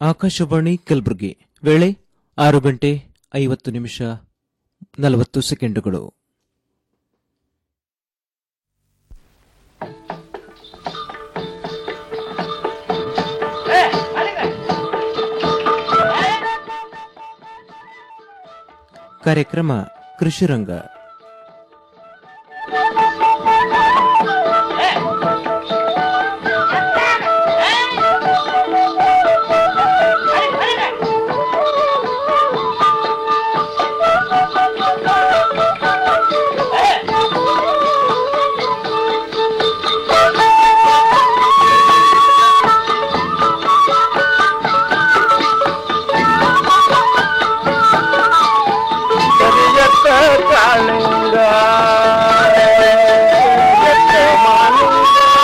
ಆಕಾಶವಾಣಿ ಕಲಬುರಗಿ ವೇಳೆ ಆರು ಗಂಟೆ ಐವತ್ತು ನಿಮಿಷ ನಲವತ್ತು ಸೆಕೆಂಡುಗಳು ಕಾರ್ಯಕ್ರಮ ಕೃಷಿರಂಗ ಕರಿಯತ್ತ ಕಾಳಿಂಗ ಕರಿಯತ್ತ ಮಾಲಿಂಗ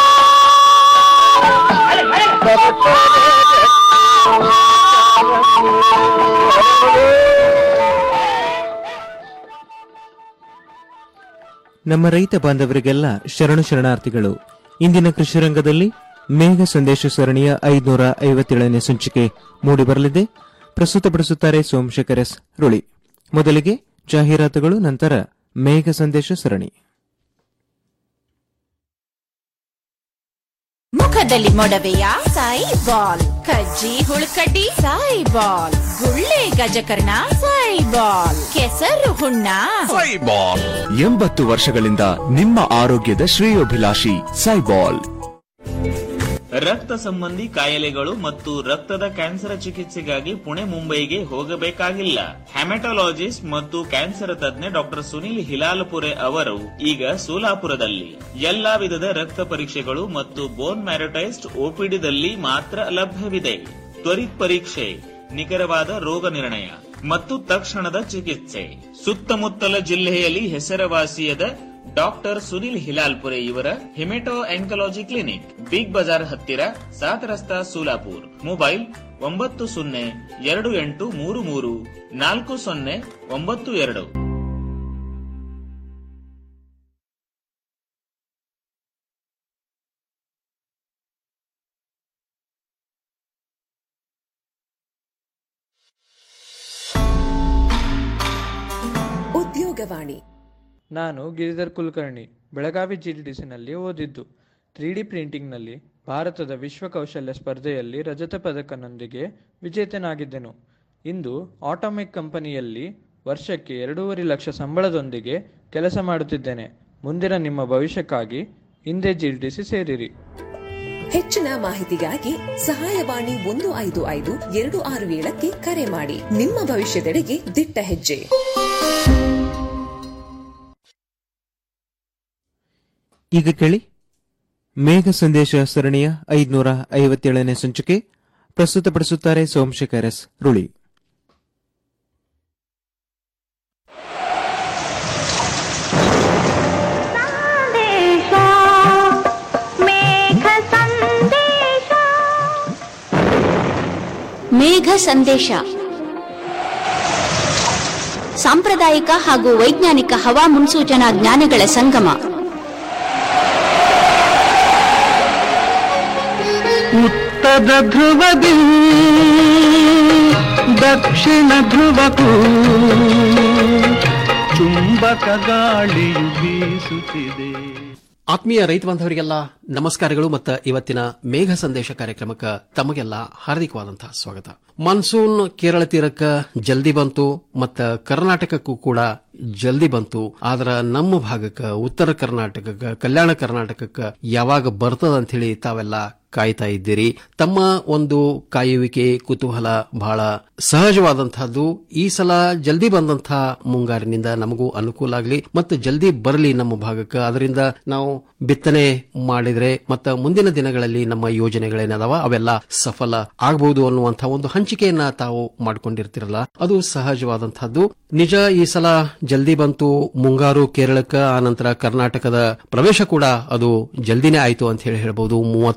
ನಮ್ಮ ರೈತ ಬಾಂಧವರಿಗೆಲ್ಲ ಶರಣು ಶರಣಾರ್ಥಿಗಳು ಇಂದಿನ ಕೃಷಿರಂಗದಲ್ಲಿ ಮೇಘ ಸಂದೇಶ ಸರಣಿಯ ಐದುನೂರ ಐವತ್ತೇಳನೇ ಸಂಚಿಕೆ ಮೂಡಿಬರಲಿದೆ ಪ್ರಸ್ತುತಪಡಿಸುತ್ತಾರೆ ಸೋಮಶೇಖರ್ ಎಸ್ ರುಳಿ ಮೊದಲಿಗೆ ಜಾಹೀರಾತುಗಳು ನಂತರ ಮೇಘ ಸಂದೇಶ ಸರಣಿ ಮುಖದಲ್ಲಿ ಮೊಡವೆಯ ಸಾಯಿ ಬಾಲ್ ಕಜ್ಜಿ ಹುಳುಕಡ್ಡಿ ಸಾಯಿ ಬಾಲ್ ಗುಳ್ಳೆ ಗಜಕರ್ಣ ಸಾಯಿ ಬಾಲ್ ಕೆಸರು ಹುಣ್ಣ ಸೈಬಾಲ್ ಎಂಬತ್ತು ವರ್ಷಗಳಿಂದ ನಿಮ್ಮ ಆರೋಗ್ಯದ ಶ್ರೇಯೋಭಿಲಾಷಿ ಸೈಬಾಲ್ ರಕ್ತ ಸಂಬಂಧಿ ಕಾಯಿಲೆಗಳು ಮತ್ತು ರಕ್ತದ ಕ್ಯಾನ್ಸರ್ ಚಿಕಿತ್ಸೆಗಾಗಿ ಪುಣೆ ಮುಂಬೈಗೆ ಹೋಗಬೇಕಾಗಿಲ್ಲ ಹೆಮಟೊಲಾಜಿಸ್ಟ್ ಮತ್ತು ಕ್ಯಾನ್ಸರ್ ತಜ್ಞ ಡಾಕ್ಟರ್ ಸುನಿಲ್ ಹಿಲಾಲ್ಪುರೆ ಅವರು ಈಗ ಸೋಲಾಪುರದಲ್ಲಿ ಎಲ್ಲಾ ವಿಧದ ರಕ್ತ ಪರೀಕ್ಷೆಗಳು ಮತ್ತು ಬೋನ್ ಮ್ಯಾರಟೈಸ್ಡ್ ಓಪಿಡಿದಲ್ಲಿ ಮಾತ್ರ ಲಭ್ಯವಿದೆ ತ್ವರಿತ್ ಪರೀಕ್ಷೆ ನಿಖರವಾದ ರೋಗ ನಿರ್ಣಯ ಮತ್ತು ತಕ್ಷಣದ ಚಿಕಿತ್ಸೆ ಸುತ್ತಮುತ್ತಲ ಜಿಲ್ಲೆಯಲ್ಲಿ ಹೆಸರುವಾಸಿಯಾದ ಡಾಕ್ಟರ್ ಸುನಿಲ್ ಹಿಲಾಲ್ಪುರೆ ಇವರ hemato oncology clinic Big Bazaar ಹತ್ತಿರ ಸಾತ್ ರಸ್ತಾ ಸೋಲಾಪುರ್ ಮೊಬೈಲ್ ಒಂಬತ್ತು ಸೊನ್ನೆ ಎರಡು ಎಂಟು ಮೂರು ಮೂರು ನಾಲ್ಕು ಸೊನ್ನೆ ಒಂಬತ್ತು ಎರಡು ಉದ್ಯೋಗವಾಣಿ ನಾನು ಗಿರಿಧರ್ ಕುಲಕರ್ಣಿ ಬೆಳಗಾವಿ ಜಿಡಿಡಿಸಿನಲ್ಲಿ ಓದಿದ್ದು ತ್ರೀ ಡಿ ಪ್ರಿಂಟಿಂಗ್ನಲ್ಲಿ ಭಾರತದ ವಿಶ್ವ ಕೌಶಲ್ಯ ಸ್ಪರ್ಧೆಯಲ್ಲಿ ರಜತ ಪದಕನೊಂದಿಗೆ ವಿಜೇತನಾಗಿದ್ದೆನು ಇಂದು ಆಟೋಮಿಕ್ ಕಂಪನಿಯಲ್ಲಿ ವರ್ಷಕ್ಕೆ ಎರಡೂವರೆ ಲಕ್ಷ ಸಂಬಳದೊಂದಿಗೆ ಕೆಲಸ ಮಾಡುತ್ತಿದ್ದೇನೆ ಮುಂದಿನ ನಿಮ್ಮ ಭವಿಷ್ಯಕ್ಕಾಗಿ ಹಿಂದೆ ಜಿಡಿಡಿಸಿ ಸೇರಿರಿ ಹೆಚ್ಚಿನ ಮಾಹಿತಿಗಾಗಿ ಸಹಾಯವಾಣಿ ಒಂದು ಐದು ಐದು ಎರಡು ಆರು ಏಳಕ್ಕೆ ಕರೆ ಮಾಡಿ ನಿಮ್ಮ ಭವಿಷ್ಯದೆಡೆಗೆ ದಿಟ್ಟ ಹೆಜ್ಜೆ ಈಗ ಕೇಳಿ ಮೇಘ ಸಂದೇಶ ಸರಣಿಯ ಐದುನೂರ ಐವತ್ತೇಳನೇ ಸಂಚಿಕೆ ಪ್ರಸ್ತುತಪಡಿಸುತ್ತಾರೆ ಸೋಮಶೇಖರ್ ಎಸ್ ರುಳಿ ಮೇಘ ಸಂದೇಶ ಸಾಂಪ್ರದಾಯಿಕ ಹಾಗೂ ವೈಜ್ಞಾನಿಕ ಹವಾ ಮುನ್ಸೂಚನಾ ಜ್ಞಾನಗಳ ಸಂಗಮ ಉತ್ತರ ಧ್ರುವದಿ ದಕ್ಷಿಣ ಧ್ರುವಕ್ಕೂ ಚುಂಬಕ ಗಾಳಿಯು ಬೀಸುತ್ತಿದೆ ಆತ್ಮೀಯ ರೈತ ಬಾಂಧವರಿಗೆಲ್ಲ ನಮಸ್ಕಾರಗಳು ಮತ್ತು ಇವತ್ತಿನ ಮೇಘ ಸಂದೇಶ ಕಾರ್ಯಕ್ರಮಕ್ಕೆ ತಮಗೆಲ್ಲ ಹಾರ್ದಿಕವಾದಂತಹ ಸ್ವಾಗತ ಮಾನ್ಸೂನ್ ಕೇರಳ ತೀರಕ್ಕೆ ಜಲ್ದಿ ಬಂತು ಮತ್ತು ಕರ್ನಾಟಕಕ್ಕೂ ಕೂಡ ಜಲ್ದಿ ಬಂತು ಆದ್ರ ನಮ್ಮ ಭಾಗಕ್ಕೆ ಉತ್ತರ ಕರ್ನಾಟಕಕ್ಕೆ ಕಲ್ಯಾಣ ಕರ್ನಾಟಕಕ್ಕೆ ಯಾವಾಗ ಬರ್ತದ ಅಂತ ಹೇಳಿ ತಾವೆಲ್ಲ ಕಾಯ್ತಾ ಇದ್ದೀರಿ ತಮ್ಮ ಒಂದು ಕಾಯುವಿಕೆ ಕುತೂಹಲ ಬಹಳ ಸಹಜವಾದಂತಹದ್ದು ಈ ಸಲ ಜಲ್ದಿ ಬಂದಂತಹ ಮುಂಗಾರಿನಿಂದ ನಮಗೂ ಅನುಕೂಲ ಆಗಲಿ ಮತ್ತು ಜಲ್ದಿ ಬರಲಿ ನಮ್ಮ ಭಾಗಕ್ಕೆ ಅದರಿಂದ ನಾವು ಬಿತ್ತನೆ ಮಾಡಿದ್ರೆ ಮತ್ತು ಮುಂದಿನ ದಿನಗಳಲ್ಲಿ ನಮ್ಮ ಯೋಜನೆಗಳೇನದಾವ ಅವೆಲ್ಲ ಸಫಲ ಆಗಬಹುದು ಅನ್ನುವಂತಹ ಒಂದು ಹಂಚಿಕೆಯನ್ನ ತಾವು ಮಾಡ್ಕೊಂಡಿರ್ತಿರಲ್ಲ ಅದು ಸಹಜವಾದಂತಹದ್ದು ನಿಜ ಈ ಸಲ ಜಲ್ದಿ ಬಂತು ಮುಂಗಾರು ಕೇರಳಕ್ಕೆ ಆನಂತರ ಕರ್ನಾಟಕದ ಪ್ರವೇಶ ಕೂಡ ಅದು ಜಲ್ದಿನೇ ಆಯಿತು ಅಂತ ಹೇಳಿ ಹೇಳಬಹುದು ಮೂವತ್ತೊಂದನೇ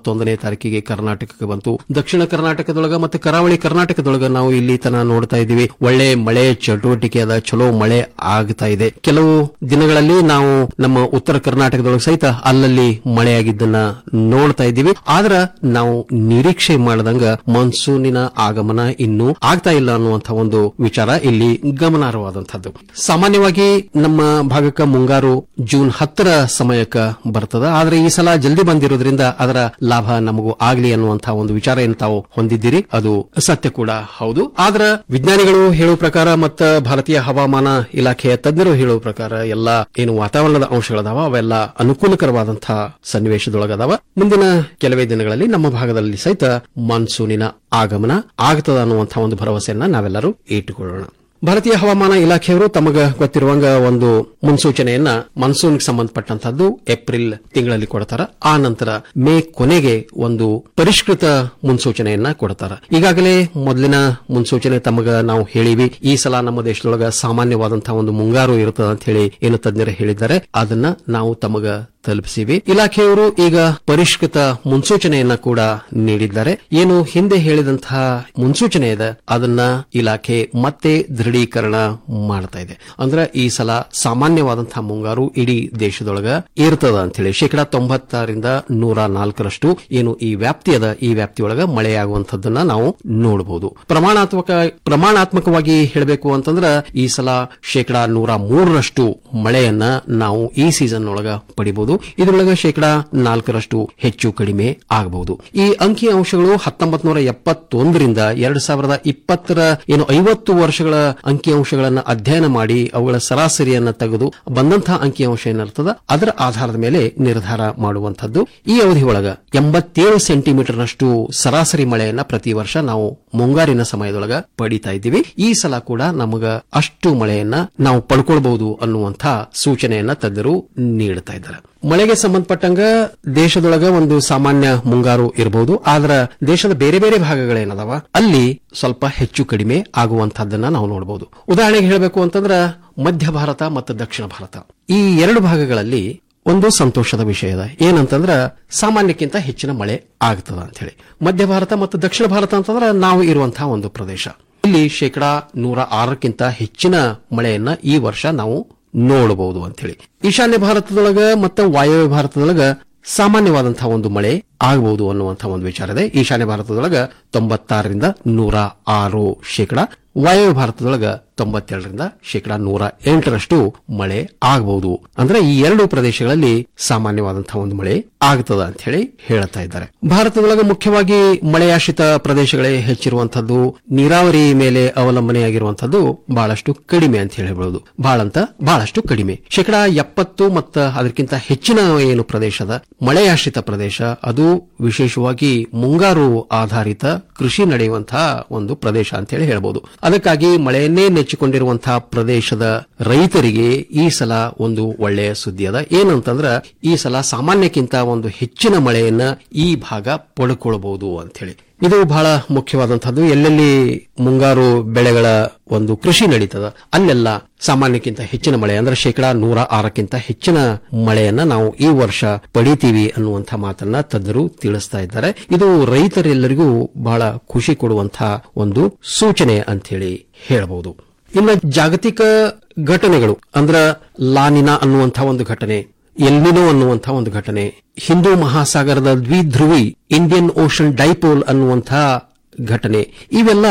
ತಾರೀಕಿಗೆ ಕರ್ನಾಟಕಕ್ಕೆ ಬಂತು ದಕ್ಷಿಣ ಕರ್ನಾಟಕದೊಳಗ ಮತ್ತು ಕರಾವಳಿ ಕರ್ನಾಟಕದೊಳಗ ನಾವು ಇಲ್ಲಿ ತನ ನೋಡ್ತಾ ಇದ್ದೀವಿ ಒಳ್ಳೆ ಮಳೆ ಚಟುವಟಿಕೆ ಅದ ಚಲೋ ಮಳೆ ಆಗ್ತಾ ಇದೆ ಕೆಲವು ದಿನಗಳಲ್ಲಿ ನಾವು ನಮ್ಮ ಉತ್ತರ ಕರ್ನಾಟಕದೊಳಗೆ ಸಹಿತ ಅಲ್ಲಲ್ಲಿ ಮಳೆಯಾಗಿದ್ದನ್ನ ನೋಡ್ತಾ ಇದ್ದೀವಿ ಆದ್ರ ನಾವು ನಿರೀಕ್ಷೆ ಮಾಡದಂಗ ಮಾನ್ಸೂನಿನ ಆಗಮನ ಇನ್ನೂ ಆಗ್ತಾ ಇಲ್ಲ ಅನ್ನುವಂಥ ಒಂದು ವಿಚಾರ ಇಲ್ಲಿ ಗಮನಾರ್ಹವಾದಂತಹದ್ದು ಸಾಮಾನ್ಯವಾಗಿ ನಮ್ಮ ಭಾಗಕ್ಕ ಮುಂಗಾರು ಜೂನ್ ಹತ್ತರ ಸಮಯಕ್ಕ ಬರ್ತದ ಆದ್ರೆ ಈ ಸಲ ಜಲ್ದಿ ಬಂದಿರೋದ್ರಿಂದ ಅದರ ಲಾಭ ನಮಗೂ ಆಗ್ಲಿ ಅನ್ನುವಂತಹ ಒಂದು ವಿಚಾರ ಏನು ತಾವು ಹೊಂದಿದ್ದೀರಿ ಅದು ಸತ್ಯ ಕೂಡ ಹೌದು ಆದ್ರ ವಿಜ್ಞಾನಿಗಳು ಹೇಳುವ ಪ್ರಕಾರ ಮತ್ತ ಭಾರತೀಯ ಹವಾಮಾನ ಇಲಾಖೆಯ ತಜ್ಞರು ಹೇಳುವ ಪ್ರಕಾರ ಎಲ್ಲ ಏನು ವಾತಾವರಣದ ಅಂಶಗಳದಾವ ಅವೆಲ್ಲ ಅನುಕೂಲಕರವಾದಂತಹ ಸನ್ನಿವೇಶದೊಳಗದಾವ ಮುಂದಿನ ಕೆಲವೇ ದಿನಗಳಲ್ಲಿ ನಮ್ಮ ಭಾಗದಲ್ಲಿ ಸಹಿತ ಮಾನ್ಸೂನಿನ ಆಗಮನ ಆಗ್ತದ ಅನ್ನುವಂತಹ ಒಂದು ಭರವಸೆಯನ್ನ ನಾವೆಲ್ಲರೂ ಇಟ್ಟುಕೊಳ್ಳೋಣ ಭಾರತೀಯ ಹವಾಮಾನ ಇಲಾಖೆಯವರು ತಮಗ ಗೊತ್ತಿರುವಂಗ ಒಂದು ಮುನ್ಸೂಚನೆಯನ್ನ ಮಾನ್ಸೂನ್ಗೆ ಸಂಬಂಧಪಟ್ಟಂತಹದ್ದು ಏಪ್ರಿಲ್ ತಿಂಗಳಲ್ಲಿ ಕೊಡ್ತಾರ ಆ ನಂತರ ಮೇ ಕೊನೆಗೆ ಒಂದು ಪರಿಷ್ಕೃತ ಮುನ್ಸೂಚನೆಯನ್ನ ಕೊಡ್ತಾರ ಈಗಾಗಲೇ ಮೊದಲಿನ ಮುನ್ಸೂಚನೆ ತಮಗ ನಾವು ಹೇಳಿವಿ ಈ ಸಲ ನಮ್ಮ ದೇಶದೊಳಗ ಸಾಮಾನ್ಯವಾದಂತಹ ಒಂದು ಮುಂಗಾರು ಇರುತ್ತದೆ ಅಂತ ಹೇಳಿ ಏನು ತಜ್ಞರು ಹೇಳಿದ್ದಾರೆ ಅದನ್ನ ನಾವು ತಮಗ ತಲುಪಿಸಿವಿ ಇಲಾಖೆಯವರು ಈಗ ಪರಿಷ್ಕೃತ ಮುನ್ಸೂಚನೆಯನ್ನ ಕೂಡ ನೀಡಿದ್ದಾರೆ ಏನು ಹಿಂದೆ ಹೇಳಿದಂತಹ ಮುನ್ಸೂಚನೆ ಇದೆ ಅದನ್ನ ಇಲಾಖೆ ಮತ್ತೆ ದೃಢೀಕರಣ ಮಾಡ್ತಾ ಇದೆ ಅಂದ್ರೆ ಈ ಸಲ ಸಾಮಾನ್ಯವಾದಂತಹ ಮುಂಗಾರು ಇಡೀ ದೇಶದೊಳಗ ಇರ್ತದ ಅಂತ ಹೇಳಿ ಶೇಕಡಾ ತೊಂಬತ್ತರಿಂದ ನೂರ ನಾಲ್ಕರಷ್ಟು ಏನು ಈ ವ್ಯಾಪ್ತಿ ಅದ ಈ ವ್ಯಾಪ್ತಿಯೊಳಗ ಮಳೆಯಾಗುವಂತದ್ದನ್ನ ನಾವು ನೋಡಬಹುದು ಪ್ರಮಾಣಾತ್ಮಕ ಪ್ರಮಾಣಾತ್ಮಕವಾಗಿ ಹೇಳಬೇಕು ಅಂತಂದ್ರ ಈ ಸಲ ಶೇಕಡಾ ನೂರ ಮೂರರಷ್ಟು ಮಳೆಯನ್ನ ನಾವು ಈ ಸೀಸನ್ ಒಳಗ ಪಡಿಬಹುದು ಇದರೊಳಗ ಶೇಕಡಾ ನಾಲ್ಕರಷ್ಟು ಹೆಚ್ಚು ಕಡಿಮೆ ಆಗಬಹುದು ಈ ಅಂಕಿ ಅಂಶಗಳು ಹತ್ತೊಂಬತ್ ನೂರ ಎಪ್ಪತ್ತೊಂದರಿಂದ ಎರಡ್ ಸಾವಿರದ ಇಪ್ಪತ್ತರ ಏನು ಐವತ್ತು ವರ್ಷಗಳ ಅಂಕಿ ಅಂಶಗಳನ್ನು ಅಧ್ಯಯನ ಮಾಡಿ ಅವುಗಳ ಸರಾಸರಿಯನ್ನ ತೆಗೆದು ಬಂದಂತಹ ಅಂಕಿ ಅಂಶ ಏನಿರ್ತದ ಅದರ ಆಧಾರದ ಮೇಲೆ ನಿರ್ಧಾರ ಮಾಡುವಂತದ್ದು ಈ ಅವಧಿ ಒಳಗ ಎಂಬತ್ತೇಳು ಸೆಂಟಿಮೀಟರ್ನಷ್ಟು ಸರಾಸರಿ ಮಳೆಯನ್ನ ಪ್ರತಿ ವರ್ಷ ನಾವು ಮುಂಗಾರಿನ ಸಮಯದೊಳಗ ಪಡಿತಾ ಇದ್ದೀವಿ ಈ ಸಲ ಕೂಡ ನಮಗ ಅಷ್ಟು ಮಳೆಯನ್ನ ನಾವು ಪಡ್ಕೊಳ್ಬಹುದು ಅನ್ನುವಂಥ ಸೂಚನೆಯನ್ನ ತಜ್ಞರು ನೀಡುತ್ತಾ ಇದ್ದಾರೆ ಮಳೆಗೆ ಸಂಬಂಧಪಟ್ಟಂಗ ದೇಶದೊಳಗ ಒಂದು ಸಾಮಾನ್ಯ ಮುಂಗಾರು ಇರಬಹುದು ಆದ್ರ ದೇಶದ ಬೇರೆ ಬೇರೆ ಭಾಗಗಳೇನದಾವ ಅಲ್ಲಿ ಸ್ವಲ್ಪ ಹೆಚ್ಚು ಕಡಿಮೆ ಆಗುವಂತಹದ್ದನ್ನ ನಾವು ನೋಡಬಹುದು ಉದಾಹರಣೆಗೆ ಹೇಳಬೇಕು ಅಂತಂದ್ರ ಮಧ್ಯ ಭಾರತ ಮತ್ತು ದಕ್ಷಿಣ ಭಾರತ ಈ ಎರಡು ಭಾಗಗಳಲ್ಲಿ ಒಂದು ಸಂತೋಷದ ವಿಷಯ ಇದೆ ಏನಂತಂದ್ರ ಸಾಮಾನ್ಯಕ್ಕಿಂತ ಹೆಚ್ಚಿನ ಮಳೆ ಆಗ್ತದ ಅಂತ ಹೇಳಿ ಮಧ್ಯ ಭಾರತ ಮತ್ತು ದಕ್ಷಿಣ ಭಾರತ ಅಂತಂದ್ರ ನಾವು ಇರುವಂತಹ ಒಂದು ಪ್ರದೇಶ ಇಲ್ಲಿ ಶೇಕಡಾ ನೂರ ಆರಕ್ಕಿಂತ ಹೆಚ್ಚಿನ ಮಳೆಯನ್ನ ಈ ವರ್ಷ ನಾವು ನೋಡಬಹುದು ಅಂತ ಹೇಳಿ ಈಶಾನ್ಯ ಭಾರತದೊಳಗ ಮತ್ತು ವಾಯವ್ಯ ಭಾರತದೊಳಗ ಸಾಮಾನ್ಯವಾದಂತಹ ಒಂದು ಮಳೆ ಆಗಬಹುದು ಅನ್ನುವಂತಹ ಒಂದು ವಿಚಾರ ಇದೆ ಈಶಾನ್ಯ ಭಾರತದೊಳಗ ತೊಂಬತ್ತಾರರಿಂದ ನೂರ ಆರು ಶೇಕಡಾ ವಾಯವ್ಯ ಭಾರತದೊಳಗ ತೊಂಬತ್ತೆರಡರಿಂದ ಶೇಕಡಾ ನೂರ ಎಂಟರಷ್ಟು ಮಳೆ ಆಗಬಹುದು ಅಂದ್ರೆ ಈ ಎರಡು ಪ್ರದೇಶಗಳಲ್ಲಿ ಸಾಮಾನ್ಯವಾದಂತಹ ಒಂದು ಮಳೆ ಆಗ್ತದ ಅಂತ ಹೇಳಿ ಹೇಳ್ತಾ ಇದ್ದಾರೆ ಭಾರತದೊಳಗ ಮುಖ್ಯವಾಗಿ ಮಳೆಯಾಶ್ರಿತ ಪ್ರದೇಶಗಳೇ ಹೆಚ್ಚಿರುವಂತದ್ದು ನೀರಾವರಿ ಮೇಲೆ ಅವಲಂಬನೆಯಾಗಿರುವಂತದ್ದು ಬಹಳಷ್ಟು ಕಡಿಮೆ ಅಂತ ಹೇಳಬಹುದು ಬಹಳಂತ ಬಹಳಷ್ಟು ಕಡಿಮೆ ಶೇಕಡಾ ಎಪ್ಪತ್ತು ಮತ್ತು ಅದಕ್ಕಿಂತ ಹೆಚ್ಚಿನ ಏನು ಪ್ರದೇಶದ ಮಳೆಯಾಶ್ರಿತ ಪ್ರದೇಶ ಅದು ವಿಶೇಷವಾಗಿ ಮುಂಗಾರು ಆಧಾರಿತ ಕೃಷಿ ನಡೆಯುವಂತಹ ಒಂದು ಪ್ರದೇಶ ಅಂತ ಹೇಳಿ ಹೇಳಬಹುದು ಅದಕ್ಕಾಗಿ ಮಳೆಯನ್ನೇ ನೆಚ್ಚಿಕೊಂಡಿರುವಂತಹ ಪ್ರದೇಶದ ರೈತರಿಗೆ ಈ ಸಲ ಒಂದು ಒಳ್ಳೆಯ ಸುದ್ದಿ ಅದ ಏನಂತಂದ್ರ ಈ ಸಲ ಸಾಮಾನ್ಯಕ್ಕಿಂತ ಒಂದು ಹೆಚ್ಚಿನ ಮಳೆಯನ್ನ ಈ ಭಾಗ ಪಡ್ಕೊಳ್ಬಹುದು ಅಂತ ಹೇಳಿ ಇದು ಬಹಳ ಮುಖ್ಯವಾದಂತಹದ್ದು ಎಲ್ಲೆಲ್ಲಿ ಮುಂಗಾರು ಬೆಳೆಗಳ ಒಂದು ಕೃಷಿ ನಡೀತದ ಅಲ್ಲೆಲ್ಲ ಸಾಮಾನ್ಯಕ್ಕಿಂತ ಹೆಚ್ಚಿನ ಮಳೆ ಅಂದ್ರೆ ಶೇಕಡಾ ನೂರ ಆರಕ್ಕಿಂತ ಹೆಚ್ಚಿನ ಮಳೆಯನ್ನ ನಾವು ಈ ವರ್ಷ ಪಡಿತೀವಿ ಅನ್ನುವಂಥ ಮಾತನ್ನ ತಜ್ಞರು ತಿಳಿಸ್ತಾ ಇದ್ದಾರೆ ಇದು ರೈತರೆಲ್ಲರಿಗೂ ಬಹಳ ಖುಷಿ ಕೊಡುವಂತಹ ಒಂದು ಸೂಚನೆ ಅಂತ ಹೇಳಿ ಹೇಳಬಹುದು ಇನ್ನು ಜಾಗತಿಕ ಘಟನೆಗಳು ಅಂದ್ರ ಲಾನಿನಾ ಅನ್ನುವಂತಹ ಒಂದು ಘಟನೆ ಎಲ್ಮಿನೋ ಅನ್ನುವಂತಹ ಒಂದು ಘಟನೆ ಹಿಂದೂ ಮಹಾಸಾಗರದ ದ್ವಿಧ್ರುವಿ ಇಂಡಿಯನ್ ಓಷನ್ ಡೈಪೋಲ್ ಅನ್ನುವಂತಹ ಘಟನೆ ಇವೆಲ್ಲ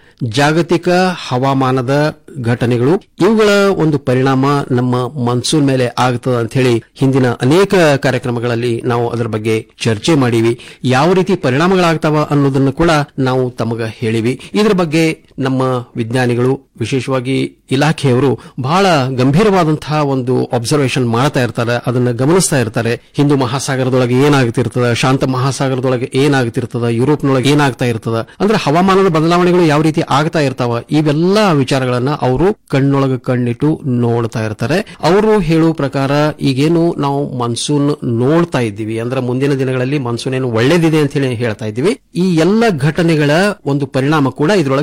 ಜಾಗತಿಕ ಹವಾಮಾನದ ಘಟನೆಗಳು ಇವುಗಳ ಒಂದು ಪರಿಣಾಮ ನಮ್ಮ ಮಾನ್ಸೂನ್ ಮೇಲೆ ಆಗ್ತದ ಅಂತ ಹೇಳಿ ಹಿಂದಿನ ಅನೇಕ ಕಾರ್ಯಕ್ರಮಗಳಲ್ಲಿ ನಾವು ಅದರ ಬಗ್ಗೆ ಚರ್ಚೆ ಮಾಡೀವಿ ಯಾವ ರೀತಿ ಪರಿಣಾಮಗಳಾಗ್ತಾವ ಅನ್ನೋದನ್ನು ಕೂಡ ನಾವು ತಮಗ ಹೇಳಿವಿ ಇದರ ಬಗ್ಗೆ ನಮ್ಮ ವಿಜ್ಞಾನಿಗಳು ವಿಶೇಷವಾಗಿ ಇಲಾಖೆಯವರು ಬಹಳ ಗಂಭೀರವಾದಂತಹ ಒಂದು ಅಬ್ಸರ್ವೇಷನ್ ಮಾಡ್ತಾ ಇರ್ತಾರೆ ಅದನ್ನ ಗಮನಿಸ್ತಾ ಇರ್ತಾರೆ ಹಿಂದೂ ಮಹಾಸಾಗರದೊಳಗೆ ಏನಾಗ್ತಿರ್ತದ ಶಾಂತ ಮಹಾಸಾಗರದೊಳಗೆ ಏನಾಗ್ತಿರ್ತದ ಯುರೋಪ್ನೊಳಗೆ ಏನಾಗ್ತಾ ಇರ್ತದ ಅಂದ್ರೆ ಹವಾಮಾನದ ಬದಲಾವಣೆಗಳು ಯಾವ ರೀತಿ ಆಗ್ತಾ ಇರ್ತಾವ ಇವೆಲ್ಲ ವಿಚಾರಗಳನ್ನ ಅವರು ಕಣ್ಣೊಳಗೆ ಕಣ್ಣಿಟ್ಟು ನೋಡ್ತಾ ಇರ್ತಾರೆ ಅವರು ಹೇಳುವ ಪ್ರಕಾರ ಈಗೇನು ನಾವು ಮಾನ್ಸೂನ್ ನೋಡ್ತಾ ಇದ್ದೀವಿ ಅಂದ್ರೆ ಮುಂದಿನ ದಿನಗಳಲ್ಲಿ ಮಾನ್ಸೂನ್ ಏನು ಒಳ್ಳೇದಿದೆ ಅಂತ ಹೇಳಿ ಹೇಳ್ತಾ ಇದ್ದೀವಿ ಈ ಎಲ್ಲ ಘಟನೆಗಳ ಒಂದು ಪರಿಣಾಮ ಕೂಡ ಇದರೊಳಗೆ ಸೇರೇ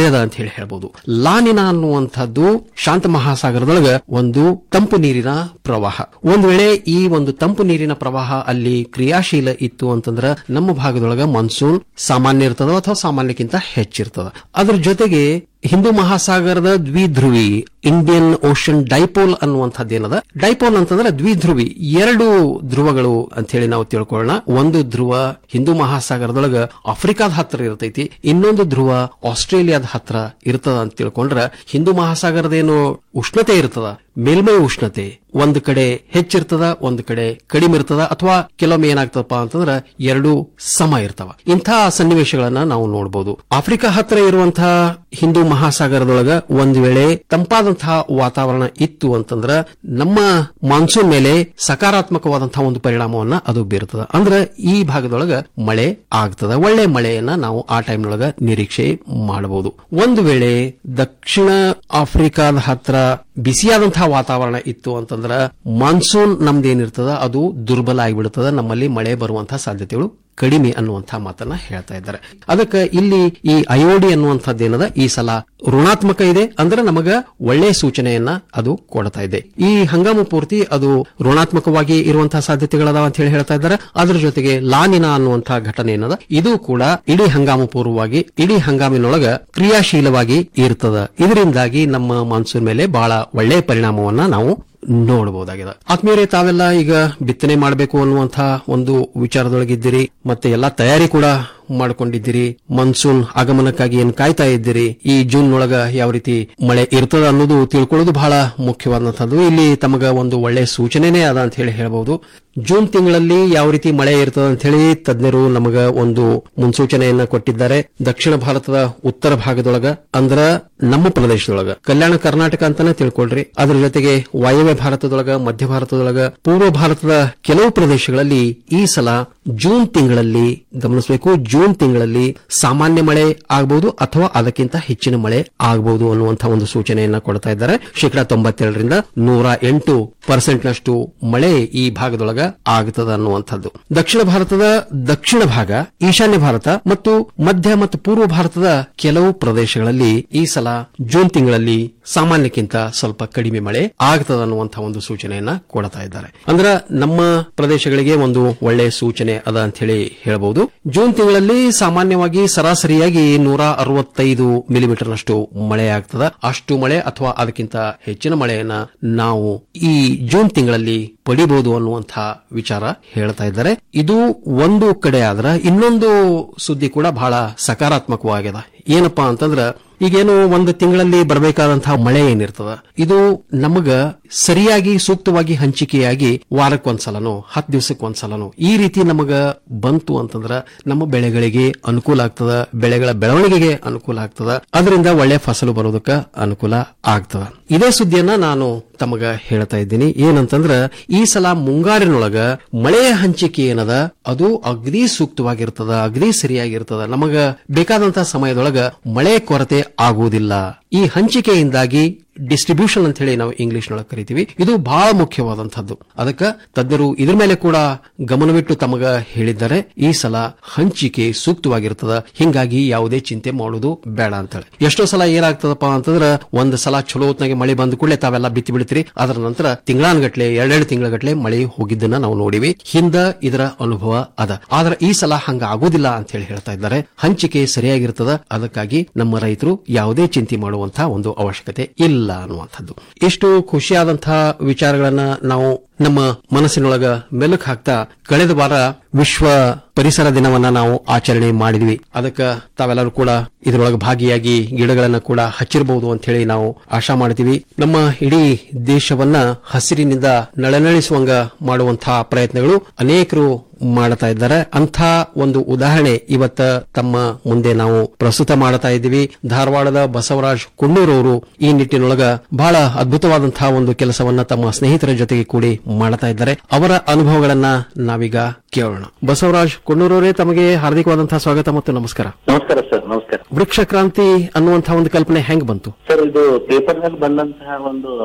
ಅದ ಅಂತ ಹೇಳಿ ಹೇಳ್ಬೋದು ಲಾನಿನ ಅನ್ನುವಂಥದ್ದು ಶಾಂತ ಮಹಾಸಾಗರದೊಳಗ ಒಂದು ತಂಪು ನೀರಿನ ಪ್ರವಾಹ ಒಂದ್ ವೇಳೆ ಈ ಒಂದು ತಂಪು ನೀರಿನ ಪ್ರವಾಹ ಅಲ್ಲಿ ಕ್ರಿಯಾಶೀಲ ಇತ್ತು ಅಂತಂದ್ರ ನಮ್ಮ ಭಾಗದೊಳಗ ಮಾನ್ಸೂನ್ ಸಾಮಾನ್ಯ ಇರ್ತದ ಅಥವಾ ಸಾಮಾನ್ಯಕ್ಕಿಂತ ಹೆಚ್ಚಿರ್ತದ ಅದ್ರ ಜೊತೆಗೆ ಹಿಂದೂ ಮಹಾಸಾಗರದ ದ್ವಿಧ್ರುವಿ ಇಂಡಿಯನ್ ಓಷನ್ ಡೈಪೋಲ್ ಅನ್ನುವಂಥದ್ದೇನದ ಡೈಪೋಲ್ ಅಂತಂದ್ರೆ ದ್ವಿಧ್ರುವಿ ಎರಡು ಧ್ರುವಗಳು ಅಂತ ಹೇಳಿ ನಾವು ತಿಳ್ಕೊಳ್ಳೋಣ ಒಂದು ಧ್ರುವ ಹಿಂದೂ ಮಹಾಸಾಗರದೊಳಗ ಆಫ್ರಿಕಾದ ಹತ್ರ ಇರ್ತೈತಿ ಇನ್ನೊಂದು ಧ್ರುವ ಆಸ್ಟ್ರೇಲಿಯಾದ ಹತ್ರ ಇರ್ತದ ಅಂತ ತಿಳ್ಕೊಂಡ್ರ ಹಿಂದೂ ಮಹಾಸಾಗರದೇನು ಉಷ್ಣತೆ ಇರ್ತದ ಮೇಲ್ಮೈ ಉಷ್ಣತೆ ಒಂದು ಕಡೆ ಹೆಚ್ಚಿರ್ತದ ಒಂದು ಕಡೆ ಕಡಿಮೆ ಇರ್ತದ ಅಥವಾ ಕೆಲವೊಮ್ಮೆ ಏನಾಗ್ತದಪ್ಪ ಅಂತಂದ್ರ ಎರಡು ಸಮ ಇರ್ತವ ಇಂತಹ ಸನ್ನಿವೇಶಗಳನ್ನ ನಾವು ನೋಡಬಹುದು ಆಫ್ರಿಕಾ ಹತ್ರ ಇರುವಂತಹ ಹಿಂದೂ ಮಹಾಸಾಗರದೊಳಗ ಒಂದು ವೇಳೆ ತಂಪಾದಂತಹ ವಾತಾವರಣ ಇತ್ತು ಅಂತಂದ್ರ ನಮ್ಮ ಮಾನ್ಸೂನ್ ಮೇಲೆ ಸಕಾರಾತ್ಮಕವಾದಂತಹ ಒಂದು ಪರಿಣಾಮವನ್ನ ಅದು ಬೀರ್ತದ ಅಂದ್ರ ಈ ಭಾಗದೊಳಗ ಮಳೆ ಆಗ್ತದ ಒಳ್ಳೆ ಮಳೆಯನ್ನ ನಾವು ಆ ಟೈಮ್ನೊಳಗ ನಿರೀಕ್ಷೆ ಮಾಡಬಹುದು ಒಂದು ವೇಳೆ ದಕ್ಷಿಣ ಆಫ್ರಿಕಾದ ಹತ್ರ ಬಿಸಿಯಾದಂತಹ ವಾತಾವರಣ ಇತ್ತು ಅಂತಂದ್ರ ಮಾನ್ಸೂನ್ ನಮ್ದೇನಿರ್ತದ ಅದು ದುರ್ಬಲ ಆಗಿಬಿಡುತ್ತದ ನಮ್ಮಲ್ಲಿ ಮಳೆ ಬರುವಂತಹ ಸಾಧ್ಯತೆಗಳು ಕಡಿಮೆ ಅನ್ನುವಂತಹ ಮಾತನ್ನ ಹೇಳ್ತಾ ಇದ್ದಾರೆ ಅದಕ್ಕೆ ಇಲ್ಲಿ ಈ ಅಯೋಡಿ ಅನ್ನುವಂಥದ್ದೇನದ ಈ ಸಲ ಋಣಾತ್ಮಕ ಇದೆ ಅಂದ್ರೆ ನಮಗ ಒಳ್ಳೆ ಸೂಚನೆಯನ್ನ ಅದು ಕೊಡ್ತಾ ಇದೆ ಈ ಹಂಗಾಮು ಪೂರ್ತಿ ಅದು ಋಣಾತ್ಮಕವಾಗಿ ಇರುವಂತಹ ಸಾಧ್ಯತೆಗಳದಾವ ಅಂತ ಹೇಳಿ ಹೇಳ್ತಾ ಇದ್ದಾರೆ ಅದರ ಜೊತೆಗೆ ಲಾನಿನ ಅನ್ನುವಂತಹ ಘಟನೆ ಏನದ ಇದು ಕೂಡ ಇಡೀ ಹಂಗಾಮು ಪೂರ್ವವಾಗಿ ಇಡೀ ಹಂಗಾಮಿನೊಳಗ ಕ್ರಿಯಾಶೀಲವಾಗಿ ಇರ್ತದ ಇದರಿಂದಾಗಿ ನಮ್ಮ ಮಾನ್ಸೂನ್ ಮೇಲೆ ಬಹಳ ಒಳ್ಳೆಯ ಪರಿಣಾಮವನ್ನ ನಾವು ನೋಡಬಹುದಾಗಿದೆ ಆತ್ಮೀಯರೇ ತಾವೆಲ್ಲ ಈಗ ಬಿತ್ತನೆ ಮಾಡಬೇಕು ಅನ್ನುವಂತಹ ಒಂದು ವಿಚಾರದೊಳಗಿದ್ದೀರಿ ಮತ್ತೆ ಎಲ್ಲಾ ತಯಾರಿ ಕೂಡ ಮಾಡ್ಕೊಂಡಿದ್ದೀರಿ ಮಾನ್ಸೂನ್ ಆಗಮನಕ್ಕಾಗಿ ಏನ್ ಕಾಯ್ತಾ ಇದ್ದೀರಿ ಈ ಜೂನ್ ಒಳಗ ಯಾವ ರೀತಿ ಮಳೆ ಇರ್ತದ ಅನ್ನೋದು ತಿಳ್ಕೊಳ್ಳೋದು ಬಹಳ ಮುಖ್ಯವಾದಂತದ್ದು ಇಲ್ಲಿ ತಮಗ ಒಂದು ಒಳ್ಳೆ ಸೂಚನೆನೇ ಅದ ಅಂತ ಹೇಳಿ ಹೇಳಬಹುದು ಜೂನ್ ತಿಂಗಳಲ್ಲಿ ಯಾವ ರೀತಿ ಮಳೆ ಇರ್ತದ ಅಂತ ಹೇಳಿ ತಜ್ಞರು ನಮಗ ಒಂದು ಮುನ್ಸೂಚನೆಯನ್ನ ಕೊಟ್ಟಿದ್ದಾರೆ ದಕ್ಷಿಣ ಭಾರತದ ಉತ್ತರ ಭಾಗದೊಳಗ ಅಂದ್ರ ನಮ್ಮ ಪ್ರದೇಶದೊಳಗ ಕಲ್ಯಾಣ ಕರ್ನಾಟಕ ಅಂತಾನೆ ತಿಳ್ಕೊಳ್ರಿ ಅದ್ರ ಜೊತೆಗೆ ವಾಯವ್ಯ ಭಾರತದೊಳಗ ಮಧ್ಯ ಭಾರತದೊಳಗ ಪೂರ್ವ ಭಾರತದ ಕೆಲವು ಪ್ರದೇಶಗಳಲ್ಲಿ ಈ ಸಲ ಜೂನ್ ತಿಂಗಳಲ್ಲಿ ಗಮನಿಸಬೇಕು ಜೂನ್ ತಿಂಗಳಲ್ಲಿ ಸಾಮಾನ್ಯ ಮಳೆ ಆಗಬಹುದು ಅಥವಾ ಅದಕ್ಕಿಂತ ಹೆಚ್ಚಿನ ಮಳೆ ಆಗಬಹುದು ಅನ್ನುವಂತಹ ಒಂದು ಸೂಚನೆಯನ್ನ ಕೊಡ್ತಾ ಇದ್ದಾರೆ ಶೇಕಡಾ ತೊಂಬತ್ತೇಳರಿಂದ ನೂರ ಎಂಟು ಪರ್ಸೆಂಟ್ನಷ್ಟು ಮಳೆ ಈ ಭಾಗದೊಳಗ ಆಗ್ತದ ಅನ್ನುವಂಥದ್ದು ದಕ್ಷಿಣ ಭಾರತದ ದಕ್ಷಿಣ ಭಾಗ ಈಶಾನ್ಯ ಭಾರತ ಮತ್ತು ಮಧ್ಯ ಮತ್ತು ಪೂರ್ವ ಭಾರತದ ಕೆಲವು ಪ್ರದೇಶಗಳಲ್ಲಿ ಈ ಸಲ ಜೂನ್ ತಿಂಗಳಲ್ಲಿ ಸಾಮಾನ್ಯಕ್ಕಿಂತ ಸ್ವಲ್ಪ ಕಡಿಮೆ ಮಳೆ ಆಗ್ತದ ಅನ್ನುವಂತಹ ಒಂದು ಸೂಚನೆಯನ್ನ ಕೊಡ್ತಾ ಇದ್ದಾರೆ ಅಂದ್ರ ನಮ್ಮ ಪ್ರದೇಶಗಳಿಗೆ ಒಂದು ಒಳ್ಳೆ ಸೂಚನೆ ಅದ ಅಂತ ಹೇಳಿ ಹೇಳಬಹುದು ಜೂನ್ ತಿಂಗಳಲ್ಲಿ ಸಾಮಾನ್ಯವಾಗಿ ಸರಾಸರಿಯಾಗಿ ನೂರ ಅರವತ್ತೈದು ಮಿಲಿಮೀಟರ್ನಷ್ಟು ಮಳೆ ಆಗ್ತದ ಅಷ್ಟು ಮಳೆ ಅಥವಾ ಅದಕ್ಕಿಂತ ಹೆಚ್ಚಿನ ಮಳೆಯನ್ನ ನಾವು ಈ ಜೂನ್ ತಿಂಗಳಲ್ಲಿ ಪಡಿಬಹುದು ಅನ್ನುವಂತಹ ವಿಚಾರ ಹೇಳ್ತಾ ಇದ್ದಾರೆ ಇದು ಒಂದು ಕಡೆ ಆದ್ರ ಇನ್ನೊಂದು ಸುದ್ದಿ ಕೂಡ ಬಹಳ ಸಕಾರಾತ್ಮಕವಾಗಿದೆ ಏನಪ್ಪಾ ಅಂತಂದ್ರ ಈಗೇನು ಒಂದು ತಿಂಗಳಲ್ಲಿ ಬರಬೇಕಾದಂತಹ ಮಳೆ ಏನಿರ್ತದ ಇದು ನಮಗ ಸರಿಯಾಗಿ ಸೂಕ್ತವಾಗಿ ಹಂಚಿಕೆಯಾಗಿ ವಾರಕ್ಕೊಂದ್ಸಲನೋ ಹತ್ತು ದಿವಸಕ್ಕೊಂದ್ಸಲನೋ ಈ ರೀತಿ ನಮಗ ಬಂತು ಅಂತಂದ್ರ ನಮ್ಮ ಬೆಳೆಗಳಿಗೆ ಅನುಕೂಲ ಆಗ್ತದ ಬೆಳೆಗಳ ಬೆಳವಣಿಗೆಗೆ ಅನುಕೂಲ ಆಗ್ತದ ಅದರಿಂದ ಒಳ್ಳೆ ಫಸಲು ಬರೋದಕ್ಕ ಅನುಕೂಲ ಆಗ್ತದ ಇದೇ ಸುದ್ದಿಯನ್ನ ನಾನು ತಮಗ ಹೇಳ್ತಾ ಇದ್ದೀನಿ ಏನಂತಂದ್ರ ಈ ಸಲ ಮುಂಗಾರಿನೊಳಗ ಮಳೆಯ ಹಂಚಿಕೆ ಏನದ ಅದು ಅಗ್ದಿ ಸೂಕ್ತವಾಗಿರ್ತದ ಅಗ್ದಿ ಸರಿಯಾಗಿರ್ತದ ನಮಗ ಬೇಕಾದಂತಹ ಸಮಯದೊಳಗ ಮಳೆ ಕೊರತೆ ಆಗುವುದಿಲ್ಲ ಈ ಹಂಚಿಕೆಯಿಂದಾಗಿ ಡಿಸ್ಟ್ರಿಬ್ಯೂಷನ್ ಅಂತ ಹೇಳಿ ನಾವು ಇಂಗ್ಲಿಷ್ ನೊಳಗೆ ಕರಿತೀವಿ ಇದು ಬಹಳ ಮುಖ್ಯವಾದಂತಹದ್ದು ಅದಕ್ಕೆ ತಜ್ಞರು ಇದ್ರ ಮೇಲೆ ಕೂಡ ಗಮನವಿಟ್ಟು ತಮಗ ಹೇಳಿದ್ದಾರೆ ಈ ಸಲ ಹಂಚಿಕೆ ಸೂಕ್ತವಾಗಿರ್ತದ ಹಿಂಗಾಗಿ ಯಾವುದೇ ಚಿಂತೆ ಮಾಡುವುದು ಬೇಡ ಅಂತ ಹೇಳಿ ಎಷ್ಟೋ ಸಲ ಏನಾಗ್ತದಪ್ಪ ಅಂತಂದ್ರ ಒಂದ್ ಸಲ ಚಲೋ ಹೊತ್ನಾಗೆ ಮಳೆ ಬಂದ ಕೂಡಲೇ ತಾವೆಲ್ಲ ಬಿತ್ತಿ ಬಿಡ್ತೀರಿ ಅದರ ನಂತರ ತಿಂಗಳಾನ್ಗಟ್ಲೆ ಎರಡೆರಡು ತಿಂಗಳಗಟ್ಲೆ ಮಳೆ ಹೋಗಿದ್ದನ್ನ ನಾವು ನೋಡಿವಿ ಹಿಂದ ಇದರ ಅನುಭವ ಅದ ಆದ್ರೆ ಈ ಸಲ ಹಂಗ ಆಗೋದಿಲ್ಲ ಅಂತ ಹೇಳಿ ಹೇಳ್ತಾ ಇದ್ದಾರೆ ಹಂಚಿಕೆ ಸರಿಯಾಗಿರ್ತದ ಅದಕ್ಕಾಗಿ ನಮ್ಮ ರೈತರು ಯಾವುದೇ ಚಿಂತೆ ಮಾಡುವಂತಹ ಒಂದು ಅವಶ್ಯಕತೆ ಇಲ್ಲ ಅನ್ನುವಂಥದ್ದು ಇಷ್ಟು ಖುಷಿಯಾದಂತಹ ವಿಚಾರಗಳನ್ನ ನಾವು ನಮ್ಮ ಮನಸ್ಸಿನೊಳಗ ಮೆಲುಕು ಹಾಕ್ತಾ ಕಳೆದ ವಾರ ವಿಶ್ವ ಪರಿಸರ ದಿನವನ್ನ ನಾವು ಆಚರಣೆ ಮಾಡಿದ್ವಿ ಅದಕ್ಕ ತಾವೆಲ್ಲರೂ ಕೂಡ ಇದರೊಳಗೆ ಭಾಗಿಯಾಗಿ ಗಿಡಗಳನ್ನ ಕೂಡ ಹಚ್ಚಿರಬಹುದು ಅಂತ ಹೇಳಿ ನಾವು ಆಶಾ ಮಾಡ್ತೀವಿ ನಮ್ಮ ಇಡೀ ದೇಶವನ್ನ ಹಸಿರಿನಿಂದ ನಳನಳಿಸುವಂಗ ಮಾಡುವಂತಹ ಪ್ರಯತ್ನಗಳು ಅನೇಕರು ಮಾಡ್ತಾ ಇದ್ದಾರೆ ಅಂಥ ಒಂದು ಉದಾಹರಣೆ ಇವತ್ತ ತಮ್ಮ ಮುಂದೆ ನಾವು ಪ್ರಸ್ತುತ ಮಾಡ್ತಾ ಇದ್ದೀವಿ ಧಾರವಾಡದ ಬಸವರಾಜ್ ಕುಂಡೂರವರು ಈ ನಿಟ್ಟಿನೊಳಗ ಬಹಳ ಅದ್ಭುತವಾದಂತಹ ಒಂದು ಕೆಲಸವನ್ನ ತಮ್ಮ ಸ್ನೇಹಿತರ ಜೊತೆಗೆ ಕೂಡಿ ಮಾಡ್ತಾ ಇದ್ದಾರೆ ಅವರ ಅನುಭವಗಳನ್ನ ನಾವೀಗ ಕೇಳೋಣ ಬಸವರಾಜ್ ಕುಂಡೂರವರೇ ತಮಗೆ ಹಾರ್ದಿಕವಾದಂತಹ ಸ್ವಾಗತ ಮತ್ತು ನಮಸ್ಕಾರ ನಮಸ್ಕಾರ ಸರ್ ನಮಸ್ಕಾರ ವೃಕ್ಷ ಕ್ರಾಂತಿ ಅನ್ನುವಂತಹ ಒಂದು ಕಲ್ಪನೆ ಹೆಂಗ್ ಬಂತು ಸರ್ ಇದು ಪೇಪರ್ ನಲ್ಲಿ ಬಂದಂತಹ ಒಂದು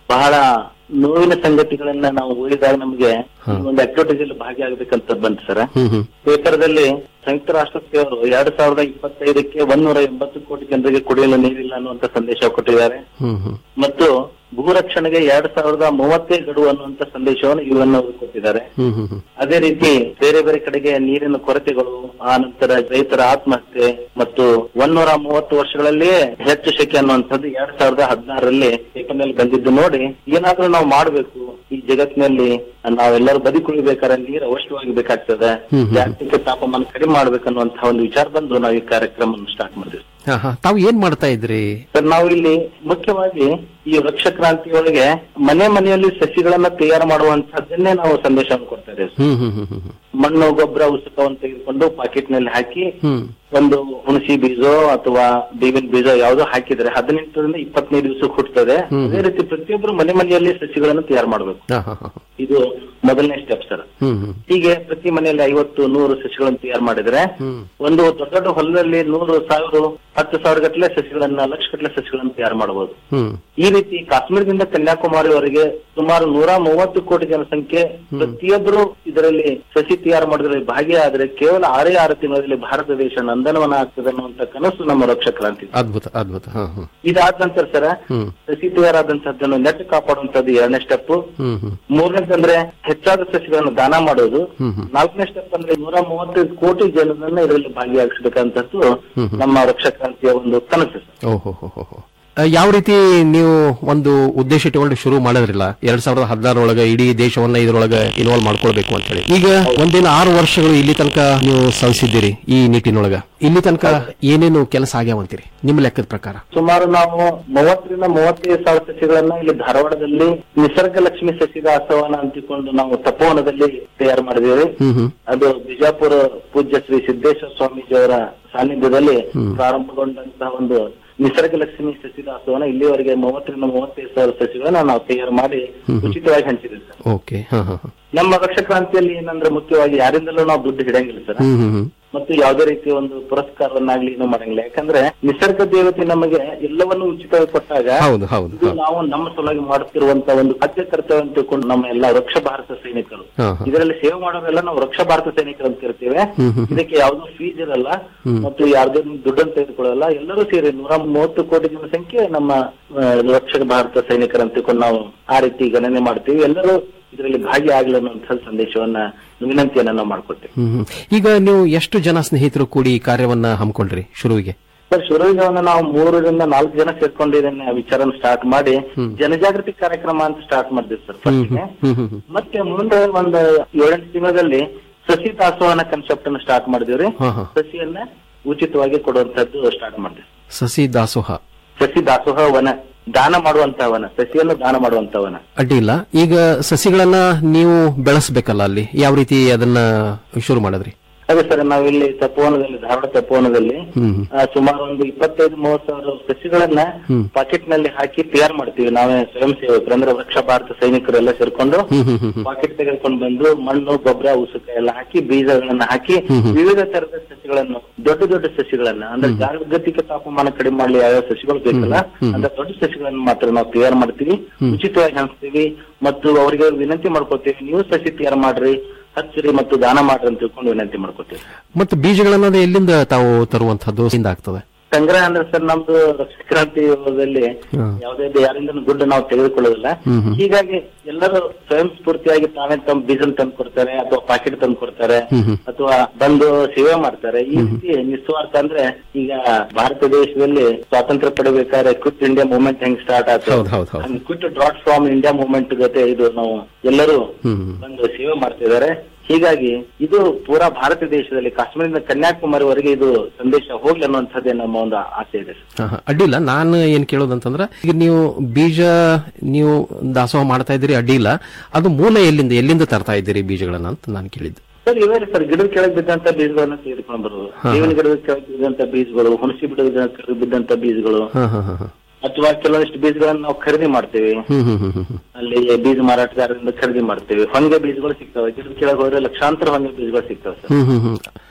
ಬಹಳ ನೋವಿನ ಸಂಗತಿಗಳನ್ನ ನಾವು ಓದಿದಾಗ ನಮಗೆ ಒಂದು ಆಕ್ಟಿವಿಟೀಸ್ ಅಲ್ಲಿ ಭಾಗಿಯಾಗಬೇಕಂತ ಬಂತು ಸರ್ ಹ್ಮ್ ಹ್ಮ್ ಪೇಪರ್ದಲ್ಲಿ ಸಂಯುಕ್ತ ರಾಷ್ಟ್ರಸಂಸ್ಥೆಯವರು ಎರಡ್ ಸಾವಿರದ ಇಪ್ಪತ್ತೈದಕ್ಕೆ ಒಂದೂರ ಎಂಬತ್ತು ಕೋಟಿ ಜನರಿಗೆ ಕುಡಿಯಲು ನೀರಿಲ್ಲ ಅನ್ನುವಂತ ಸಂದೇಶ ಕೊಟ್ಟಿದ್ದಾರೆ ಹ್ಮ್ ಹ್ಮ್ ಮತ್ತು ಭೂರಕ್ಷಣೆಗೆ ಎರಡ್ ಸಾವಿರದ ಮೂವತ್ತೇ ಗಡುವು ಅನ್ನುವಂತ ಸಂದೇಶವನ್ನು ಯುಎನ್ ಅವರು ಕೊಟ್ಟಿದ್ದಾರೆ ಹ್ಮ್ ಹ್ಮ್ ಹ್ಮ್ ಅದೇ ರೀತಿ ಬೇರೆ ಬೇರೆ ಕಡೆಗೆ ನೀರಿನ ಕೊರತೆಗಳು ಆ ನಂತರ ರೈತರ ಆತ್ಮಹತ್ಯೆ ಮತ್ತು ಒಂದೂರ ಮೂವತ್ತು ವರ್ಷಗಳಲ್ಲಿಯೇ ಹೆಚ್ಚು ಶೆಕೆ ಅನ್ನುವಂಥದ್ದು ಎರಡ್ ಸಾವಿರದ ಹದಿನಾರರಲ್ಲಿ ಪೇಪರ್ನಲ್ಲಿ ಬಂದಿದ್ದು ನೋಡಿ ಏನಾದ್ರೂ ನಾವು ಮಾಡಬೇಕು ಈ ಜಗತ್ತಿನಲ್ಲಿ ನಾವೆಲ್ಲರೂ ಬದುಕುಳಿಬೇಕಾದ್ರೆ ನೀರು ಅವಶ್ಯವಾಗಿ ಬೇಕಾಗ್ತದೆ ಹ್ಮ್ ಹ್ಮ್. ಜಾಗತಿಕ ತಾಪಮಾನ ಕಡಿಮೆ ಮಾಡ್ಬೇಕನ್ನುವಂತಹ ಒಂದು ವಿಚಾರ ಬಂದು ನಾವು ಈ ಕಾರ್ಯಕ್ರಮ ಸ್ಟಾರ್ಟ್ ಮಾಡಿದ್ವಿ ಹಾ, ಹಾ. ತಾವು ಏನ್ ಮಾಡ್ತಾ ಇದ್ರಿ ಸರ್ ನಾವು ಇಲ್ಲಿ ಮುಖ್ಯವಾಗಿ ಈ ವೃಕ್ಷ ಕ್ರಾಂತಿಯೊಳಗೆ ಮನೆ ಮನೆಯಲ್ಲಿ ಸಸಿಗಳನ್ನ ತಯಾರು ಮಾಡುವಂತಹದ್ದನ್ನೇ ನಾವು ಸಂದೇಶವನ್ನು ಕೊಡ್ತಾ ಇದ್ದೇವೆ ಹ್ಮ್ ಹ್ಮ್ ಹ್ಮ್ ಹ್ಮ್ ಮಣ್ಣು ಗೊಬ್ಬರ ಉಸುಕವನ್ನು ತೆಗೆದುಕೊಂಡು ಪಾಕೆಟ್ ನಲ್ಲಿ ಹಾಕಿ ಹ್ಮ್ ಒಂದು ಹುಣಸಿ ಬೀಜ ಅಥವಾ ಬೇವಿನ ಬೀಜ ಯಾವುದೋ ಹಾಕಿದ್ರೆ ಹದಿನೆಂಟರಿಂದ ಇಪ್ಪತ್ತೈದು ದಿವಸಕ್ಕೆ ಹುಟ್ಟುತ್ತದೆ ಹ್ಮ್. ಅದೇ ರೀತಿ ಪ್ರತಿಯೊಬ್ಬರು ಮನೆ ಮನೆಯಲ್ಲಿ ಸಸಿಗಳನ್ನು ತಯಾರು ಮಾಡಬೇಕು ಹಾ, ಹಾ, ಹಾ. ಇದು ಮೊದಲನೇ ಸ್ಟೆಪ್ ಸರ್ ಹ್ಮ್ ಹ್ಮ್ ಹೀಗೆ ಪ್ರತಿ ಮನೆಯಲ್ಲಿ ಐವತ್ತು ನೂರು ಸಸಿಗಳನ್ನು ತಯಾರು ಮಾಡಿದ್ರೆ ಹ್ಮ್ ಒಂದು ದೊಡ್ಡ ದೊಡ್ಡ ಹೊಲದಲ್ಲಿ ನೂರು ಸಾವಿರ ಹತ್ತು ಸಾವಿರ ಗಟ್ಟಲೆ ಸಸಿಗಳನ್ನ ಲಕ್ಷ ಗಟ್ಟಲೆ ಸಸಿಗಳನ್ನು ತಯಾರು ಮಾಡಬಹುದು ಹ್ಮ್ ಈ ರೀತಿ ಕಾಶ್ಮೀರದಿಂದ ಕನ್ಯಾಕುಮಾರಿವರೆಗೆ ಸುಮಾರು ನೂರ ಮೂವತ್ತು ಕೋಟಿ ಜನಸಂಖ್ಯೆ ಪ್ರತಿಯೊಬ್ಬರು ಇದರಲ್ಲಿ ಸಸಿ ತಯಾರು ಮಾಡೋದ್ರಲ್ಲಿ ಭಾಗಿಯಾದ್ರೆ ಕೇವಲ ಆರೇ ಆರು ತಿಂಗಳಲ್ಲಿ ಭಾರತ ದೇಶ ನಂದನವನ ಆಗ್ತದೆ ಅನ್ನುವಂತ ಕನಸು ನಮ್ಮ ರಕ್ಷಾ ಕ್ರಾಂತಿ ಅದ್ಭುತ ಅದ್ಭುತ ಹಾ ಹಾ ಇದಾದ ನಂತರ ಸರ ಹ್ಮ್ ಸಸಿ ತಯಾರಾದಂತಹದ್ದನ್ನು ನೆಟ್ ಕಾಪಾಡುವಂತದ್ದು ಎರಡನೇ ಸ್ಟೆಪ್ ಹ್ಮ್ ಹ್ಮ್ ಮೂರನೇದಂದ್ರೆ ಹೆಚ್ಚಾದ ಸಸಿಗಳನ್ನು ದಾನ ಮಾಡೋದು ಹ್ಮ್ ಹ್ಮ್ ನಾಲ್ಕನೇ ಸ್ಟೆಪ್ ಅಂದ್ರೆ ನೂರ ಮೂವತ್ತೈದು ಕೋಟಿ ಜನರನ್ನ ಇದರಲ್ಲಿ ಭಾಗಿಯಾಗಿಸಬೇಕಂತದ್ದು ಹ್ಮ್ ಹ್ಮ್. ನಮ್ಮ ರಕ್ಷಾ ಕ್ರಾಂತಿಯ ಒಂದು ಕನಸು ಸರ್. ಓಹೋ ಹೋ ಹೋ ಹೋ. ಆ, ಯಾವ ರೀತಿ ನೀವು ಒಂದು ಉದ್ದೇಶ ಇಟ್ಟುಕೊಂಡು ಶುರು ಮಾಡಿದ್ರಿಲ್ಲ ಎರಡ್ ಸಾವಿರದ ಹದಿನಾರೊಳಗೆ ಇಡೀ ದೇಶವನ್ನ ಇದರೊಳಗೆ ಇನ್ವಾಲ್ವ್ ಮಾಡ್ಕೊಳ್ಬೇಕು ಅಂತ ಹೇಳಿ ಈಗ ಒಂದಿನ ಆರು ವರ್ಷಗಳು ಇಲ್ಲಿ ತನಕ ನೀವು ಸವಿಸಿದ್ದೀರಿ ಈ ನಿಟ್ಟಿನೊಳಗ ಇಲ್ಲಿ ತನಕ ಏನೇನು ಕೆಲಸ ಆಗ್ಯಾವಂತೀರಿ ನಿಮ್ಮ ಲೆಕ್ಕದ ಪ್ರಕಾರ ಸುಮಾರು ನಾವು ಮೂವತ್ತರಿಂದ ಮೂವತ್ತೈದು ಸಾವಿರ ಸಸಿಗಳನ್ನ ಇಲ್ಲಿ ಧಾರವಾಡದಲ್ಲಿ ನಿಸರ್ಗ ಲಕ್ಷ್ಮಿ ಸಸಿ ದಾಸವನ ಅಂತಿಕೊಂಡು ನಾವು ತಪೋವನದಲ್ಲಿ ತಯಾರು ಮಾಡಿದ್ದೇವೆ ಹ್ಮ್ ಹ್ಮ್ ಅದು ಬಿಜಾಪುರ ಪೂಜ್ಯ ಶ್ರೀ ಸಿದ್ದೇಶ್ವರ ಸ್ವಾಮೀಜಿಯವರ ಸಾನ್ನಿಧ್ಯದಲ್ಲಿ ಹ್ಮ್. ಪ್ರಾರಂಭಗೊಂಡಂತಹ ಒಂದು ನಿಸರ್ಗ ಲಕ್ಷ್ಮಿ ಸಸಿ ದಾಸವನ ಇಲ್ಲಿವರೆಗೆ ಮೂವತ್ತರಿಂದ ಮೂವತ್ತೈದು ಸಾವಿರ ಸಸಿಗಳನ್ನ ನಾವು ತಯಾರು ಮಾಡಿ ಹ್ಮ್ ಹ್ಮ್. ಉಚಿತವಾಗಿ ಹಂಚಿದ್ದೇವೆ ಸರ್ ಓಕೆ ಹಾ ಹಾ ಹಾ. ನಮ್ಮ ರಕ್ಷಾ ಕ್ರಾಂತಿಯಲ್ಲಿ ಏನಂದ್ರೆ ಮುಖ್ಯವಾಗಿ ಯಾರಿಂದಲೂ ನಾವು ದುಡ್ಡು ಹಿಡಿಯಂಗಿಲ್ಲ ಸರ್ ಹ್ಮ್ ಹ್ಮ್ ಹ್ಮ್ ಮತ್ತು ಯಾವುದೇ ರೀತಿಯ ಒಂದು ಪುರಸ್ಕಾರವನ್ನಾಗ್ಲಿ ಏನು ಮಾಡಂಗಿಲ್ಲ ಯಾಕಂದ್ರೆ ನಿಸರ್ಗ ದೇವತೆ ನಮಗೆ ಎಲ್ಲವನ್ನೂ ಉಚಿತವಾಗಿ ಕೊಟ್ಟಾಗ ಹೌದು ಹೌದು ಇದು ನಾವು ನಮ್ಮ ಸಲುವಾಗಿ ಮಾಡುತ್ತಿರುವಂತ ಒಂದು ಆದ್ಯ ಕರ್ತವ್ಯ ಅಂತ ತಿಳ್ಕೊಂಡು ನಮ್ಮ ಎಲ್ಲ ರಕ್ಷಾ ಭಾರತ ಸೈನಿಕರು ಹಾ ಹಾ ಇದರಲ್ಲಿ ಸೇವೆ ಮಾಡೋರೆಲ್ಲ ನಾವು ರಕ್ಷಾ ಭಾರತ ಸೈನಿಕರು ಅಂತ ಇರ್ತೇವೆ ಹ್ಮ್ ಹ್ಮ್ ಇದಕ್ಕೆ ಯಾವುದೋ ಫೀಸ್ ಇರಲ್ಲ ಹ್ಮ್. ಮತ್ತು ಯಾರ್ದೇ ದುಡ್ಡನ್ನು ತೆಗೆದುಕೊಳ್ಳಲ್ಲ ಎಲ್ಲರೂ ಸೇರಿ ನೂರ ಮೂವತ್ತು ಕೋಟಿ ಜನಸಂಖ್ಯೆ ನಮ್ಮ ಆ, ರಕ್ಷಕ ಭಾರತ ಸೈನಿಕರು ಅಂತ ತಿಳ್ಕೊಂಡು ನಾವು ಆ ರೀತಿ ಗಣನೆ ಮಾಡ್ತೀವಿ ಎಲ್ಲರೂ ಇದರಲ್ಲಿ ಭಾಗಿಯಾಗಲಿ ಅನ್ನುವಂತಹ ಸಂದೇಶವನ್ನ ವಿನಂತಿಯನ್ನ ನಾವು ಮಾಡ್ಕೊಳ್ತೇವೆ ಹ್ಮ್ ಹ್ಮ್. ಈಗ ನೀವು ಎಷ್ಟು ಜನ ಸ್ನೇಹಿತರು ಕೂಡಿ ಈ ಕಾರ್ಯವನ್ನ ಹಮ್ಮಿಕೊಂಡ್ರಿ ಶುರುವಿಗೆ ಸರ್ ಶುರುವಿಗೆ ನಾವು ಮೂರರಿಂದ ನಾಲ್ಕು ಜನ ಸೇರ್ಕೊಂಡು ಇದನ್ನ ವಿಚಾರನ ಸ್ಟಾರ್ಟ್ ಮಾಡಿ ಹ್ಮ್. ಜನಜಾಗೃತಿ ಕಾರ್ಯಕ್ರಮ ಅಂತ ಸ್ಟಾರ್ಟ್ ಮಾಡಿದ್ವಿ ಸರ್ ಹ್ಮ್ ಫಸ್ಟ್ಗೆ ಹ್ಮ್ ಹ್ಮ್ ಹ್ಮ್ ಮತ್ತೆ ಮುಂದೆ ಒಂದು ಏಳೆಂಟು ತಿಂಗಳಲ್ಲಿ ಸಸಿ ದಾಸೋಹನ ಕನ್ಸೆಪ್ಟ್ ಅನ್ನ ಸ್ಟಾರ್ಟ್ ಮಾಡಿದಿವ್ರಿ ಹಾ ಹಾ ಸಸಿಯನ್ನ ಉಚಿತವಾಗಿ ಕೊಡುವಂತದ್ದು ಸ್ಟಾರ್ಟ್ ಮಾಡಿದ್ವಿ ಸಸಿ ದಾಸೋಹ ಸಸಿ ದಾಸೋಹ ವನ ದಾನ ಮಾಡುವಂತಹ ವನ ಸಸಿಯನ್ನು ದಾನ ಮಾಡುವಂತಹ ವನ ಅಡ್ಡಿ ಇಲ್ಲ ಈಗ ಸಸಿಗಳನ್ನ ನೀವು ಬೆಳೆಸಬೇಕಲ್ಲ ಅಲ್ಲಿ ಯಾವ ರೀತಿ ಅದನ್ನ ಶುರು ಮಾಡಿದ್ರಿ ಅದೇ ಸರ್ ನಾವಿಲ್ಲಿ ತಪೋವನದಲ್ಲಿ ಧಾರವಾಡ ತಪೋವನದಲ್ಲಿ ಹ್ಮ್ ಹ್ಮ್. ಆ, ಸುಮಾರು ಒಂದು ಇಪ್ಪತ್ತೈದು ಮೂವತ್ತು ಸಾವಿರ ಸಸಿಗಳನ್ನ ಹ್ಮ್. ಪಾಕೆಟ್ ನಲ್ಲಿ ಹಾಕಿ ತಯಾರು ಮಾಡ್ತೀವಿ ನಾವೇ ಸ್ವಯಂ ಸೇವಕರು ಅಂದ್ರೆ ರಕ್ಷಾ ಭಾರತ ಸೈನಿಕರೆಲ್ಲ ಸೇರ್ಕೊಂಡು ಹ್ಮ್ ಹ್ಮ್ ಹ್ಮ್ ಹ್ಮ್. ಪಾಕೆಟ್ ತೆಗೆದುಕೊಂಡು ಬಂದು ಮಣ್ಣು ಗೊಬ್ಬರ ಉಸುಕ ಎಲ್ಲ ಹಾಕಿ ಬೀಜಗಳನ್ನ ಹಾಕಿ ಹ್ಮ್ ಹ್ಮ್. ವಿವಿಧ ತರದ ಸಸಿಗಳನ್ನು ದೊಡ್ಡ ದೊಡ್ಡ ಸಸಿಗಳನ್ನ ಅಂದ್ರೆ ಜಾಗತಿಕ ತಾಪಮಾನ ಕಡಿಮೆ ಮಾಡ್ಲಿ ಯಾವ ಸಸಿಗಳು ಬೇಕಲ್ಲ ಹ್ಮ್ ಹ್ಮ್. ಅಂತ ದೊಡ್ಡ ಸಸಿಗಳನ್ನ ಮಾತ್ರ ನಾವು ತಯಾರು ಮಾಡ್ತೀವಿ ಹ್ಮ್. ಉಚಿತವಾಗಿ ಹಂಚ್ತೀವಿ ಮತ್ತು ಅವರಿಗೆ ವಿನಂತಿ ಮಾಡ್ಕೊತೀವಿ ನೀವು ಸಸಿ ತಯಾರು ಮಾಡ್ರಿ ಹಚ್ಚಿರಿ ಮತ್ತು ದಾನ ಮಾಡ್ರಿ ಅಂತ ತಿಳ್ಕೊಂಡು ವಿನಂತಿ ಮಾಡ್ಕೊತೀವಿ ಮತ್ತು ಬೀಜಗಳನ್ನ ಎಲ್ಲಿಂದ ತಾವು ತರುವಂತಹದ್ದು ಇಂದ ಆಗ್ತದೆ ಸಂಗ್ರಹ ಅಂದ್ರೆ ಸರ್ ನಮ್ದು ರಕ್ಷಾ ಕ್ರಾಂತಿ ಯುಗದಲ್ಲಿ ಹ್ಮ್. ಯಾವುದೇ ಯಾರಿಂದ ದುಡ್ಡು ನಾವು ತೆಗೆದುಕೊಳ್ಳೋದಿಲ್ಲ ಹ್ಮ್ ಹ್ಮ್. ಹೀಗಾಗಿ ಎಲ್ಲರೂ ಸ್ವಯಂ ಸ್ಫೂರ್ತಿಯಾಗಿ ತಾವೇ ತಮ್ಮ ಬೀಜ ತಂದು ಕೊಡ್ತಾರೆ ಅಥವಾ ಪಾಕೆಟ್ ತಂದು ಕೊಡ್ತಾರೆ ಹ್ಮ್ ಹ್ಮ್. ಅಥವಾ ಬಂದು ಸೇವೆ ಮಾಡ್ತಾರೆ ಈ ರೀತಿ ನಿಸ್ವಾರ್ಥ ಅಂದ್ರೆ ಈಗ ಭಾರತ ದೇಶದಲ್ಲಿ ಸ್ವಾತಂತ್ರ್ಯ ಪಡಿಬೇಕಾದ್ರೆ ಕ್ವಿಟ್ ಇಂಡಿಯಾ ಮೂವ್ಮೆಂಟ್ ಹೆಂಗ್ ಸ್ಟಾರ್ಟ್ ಹೌದ್ ಹೌದ್ ಹೌದ್. ಆಯ್ತು quit drought from India movement ಜೊತೆ ಇದು ನಾವು ಎಲ್ಲರೂ ಹ್ಮ್ ಹ್ಮ್. ಬಂದು ಸೇವೆ ಮಾಡ್ತಿದ್ದಾರೆ ಹೀಗಾಗಿ ಇದು ಪೂರಾ ಭಾರತ ದೇಶದಲ್ಲಿ ಕಾಶ್ಮೀರದಿಂದ ಕನ್ಯಾಕುಮಾರಿವರೆಗೆ ಇದು ಸಂದೇಶ ಹೋಗ್ಲಿ ಅನ್ನುವಂಥದ್ದೇ ನಮ್ಮ ಒಂದು ಆಸೆ ಇದೆ ಸರ್. ಹಾ, ಹಾ. ಅಡ್ಡಿಲ್ಲ ನಾನು ಏನ್ ಕೇಳೋದಂತಂದ್ರ ಈಗ ನೀವು ಬೀಜ ನೀವು ದಾಸೋಹ ಮಾಡ್ತಾ ಇದ್ದೀರಿ ಅಡ್ಡಿಲ್ಲ ಅದು ಮೂಲ ಎಲ್ಲಿಂದ ಎಲ್ಲಿಂದ ತರ್ತಾ ಇದ್ದೀರಿ ಬೀಜಗಳನ್ನ ಅಂತ ನಾನು ಕೇಳಿದ್ದು ಸರ್ ಇವೇ ಸರ್ ಗಿಡದ ಕೆಳಗೆ ಬಿದ್ದಂತ ಬೀಜಗಳನ್ನ ತೆಗೆದುಕೊಂಡು ಬರುವುದು ಹಾ. ಬೇವಿನ ಗಿಡದ ಕೆಳಗೆ ಬಿದ್ದಂತ ಬೀಜಗಳು ಹುಣಸಿ ಗಿಡದ ಕೆಳಗೆ ಬಿದ್ದಂತ ಬೀಜಗಳು ಹಾ ಹಾ ಹಾ ಹಾ. ಅಥವಾ ಕೆಲವೊಂದಿಷ್ಟು ಬೀಜಗಳನ್ನ ನಾವು ಖರೀದಿ ಮಾಡ್ತೇವೆ ಹ್ಮ್ ಹ್ಮ್ ಹ್ಮ್ ಹ್ಮ್ ಹ್ಮ್. ಅಲ್ಲಿ ಬೀಜ ಮಾರಾಟಗಾರರಿಂದ ಖರೀದಿ ಮಾಡ್ತೇವೆ ಹೊಂಗೆ ಬೀಜಗಳು ಸಿಗ್ತವೆ ಗಿಡದ ಕೆಳಗೆ ಹೋದ್ರೆ ಲಕ್ಷಾಂತರ ಹೊಂಗೆ ಬೀಜಗಳು ಸಿಗ್ತವೆ ಸರ್ ಹ್ಮ್ ಹ್ಮ್ ಹ್ಮ್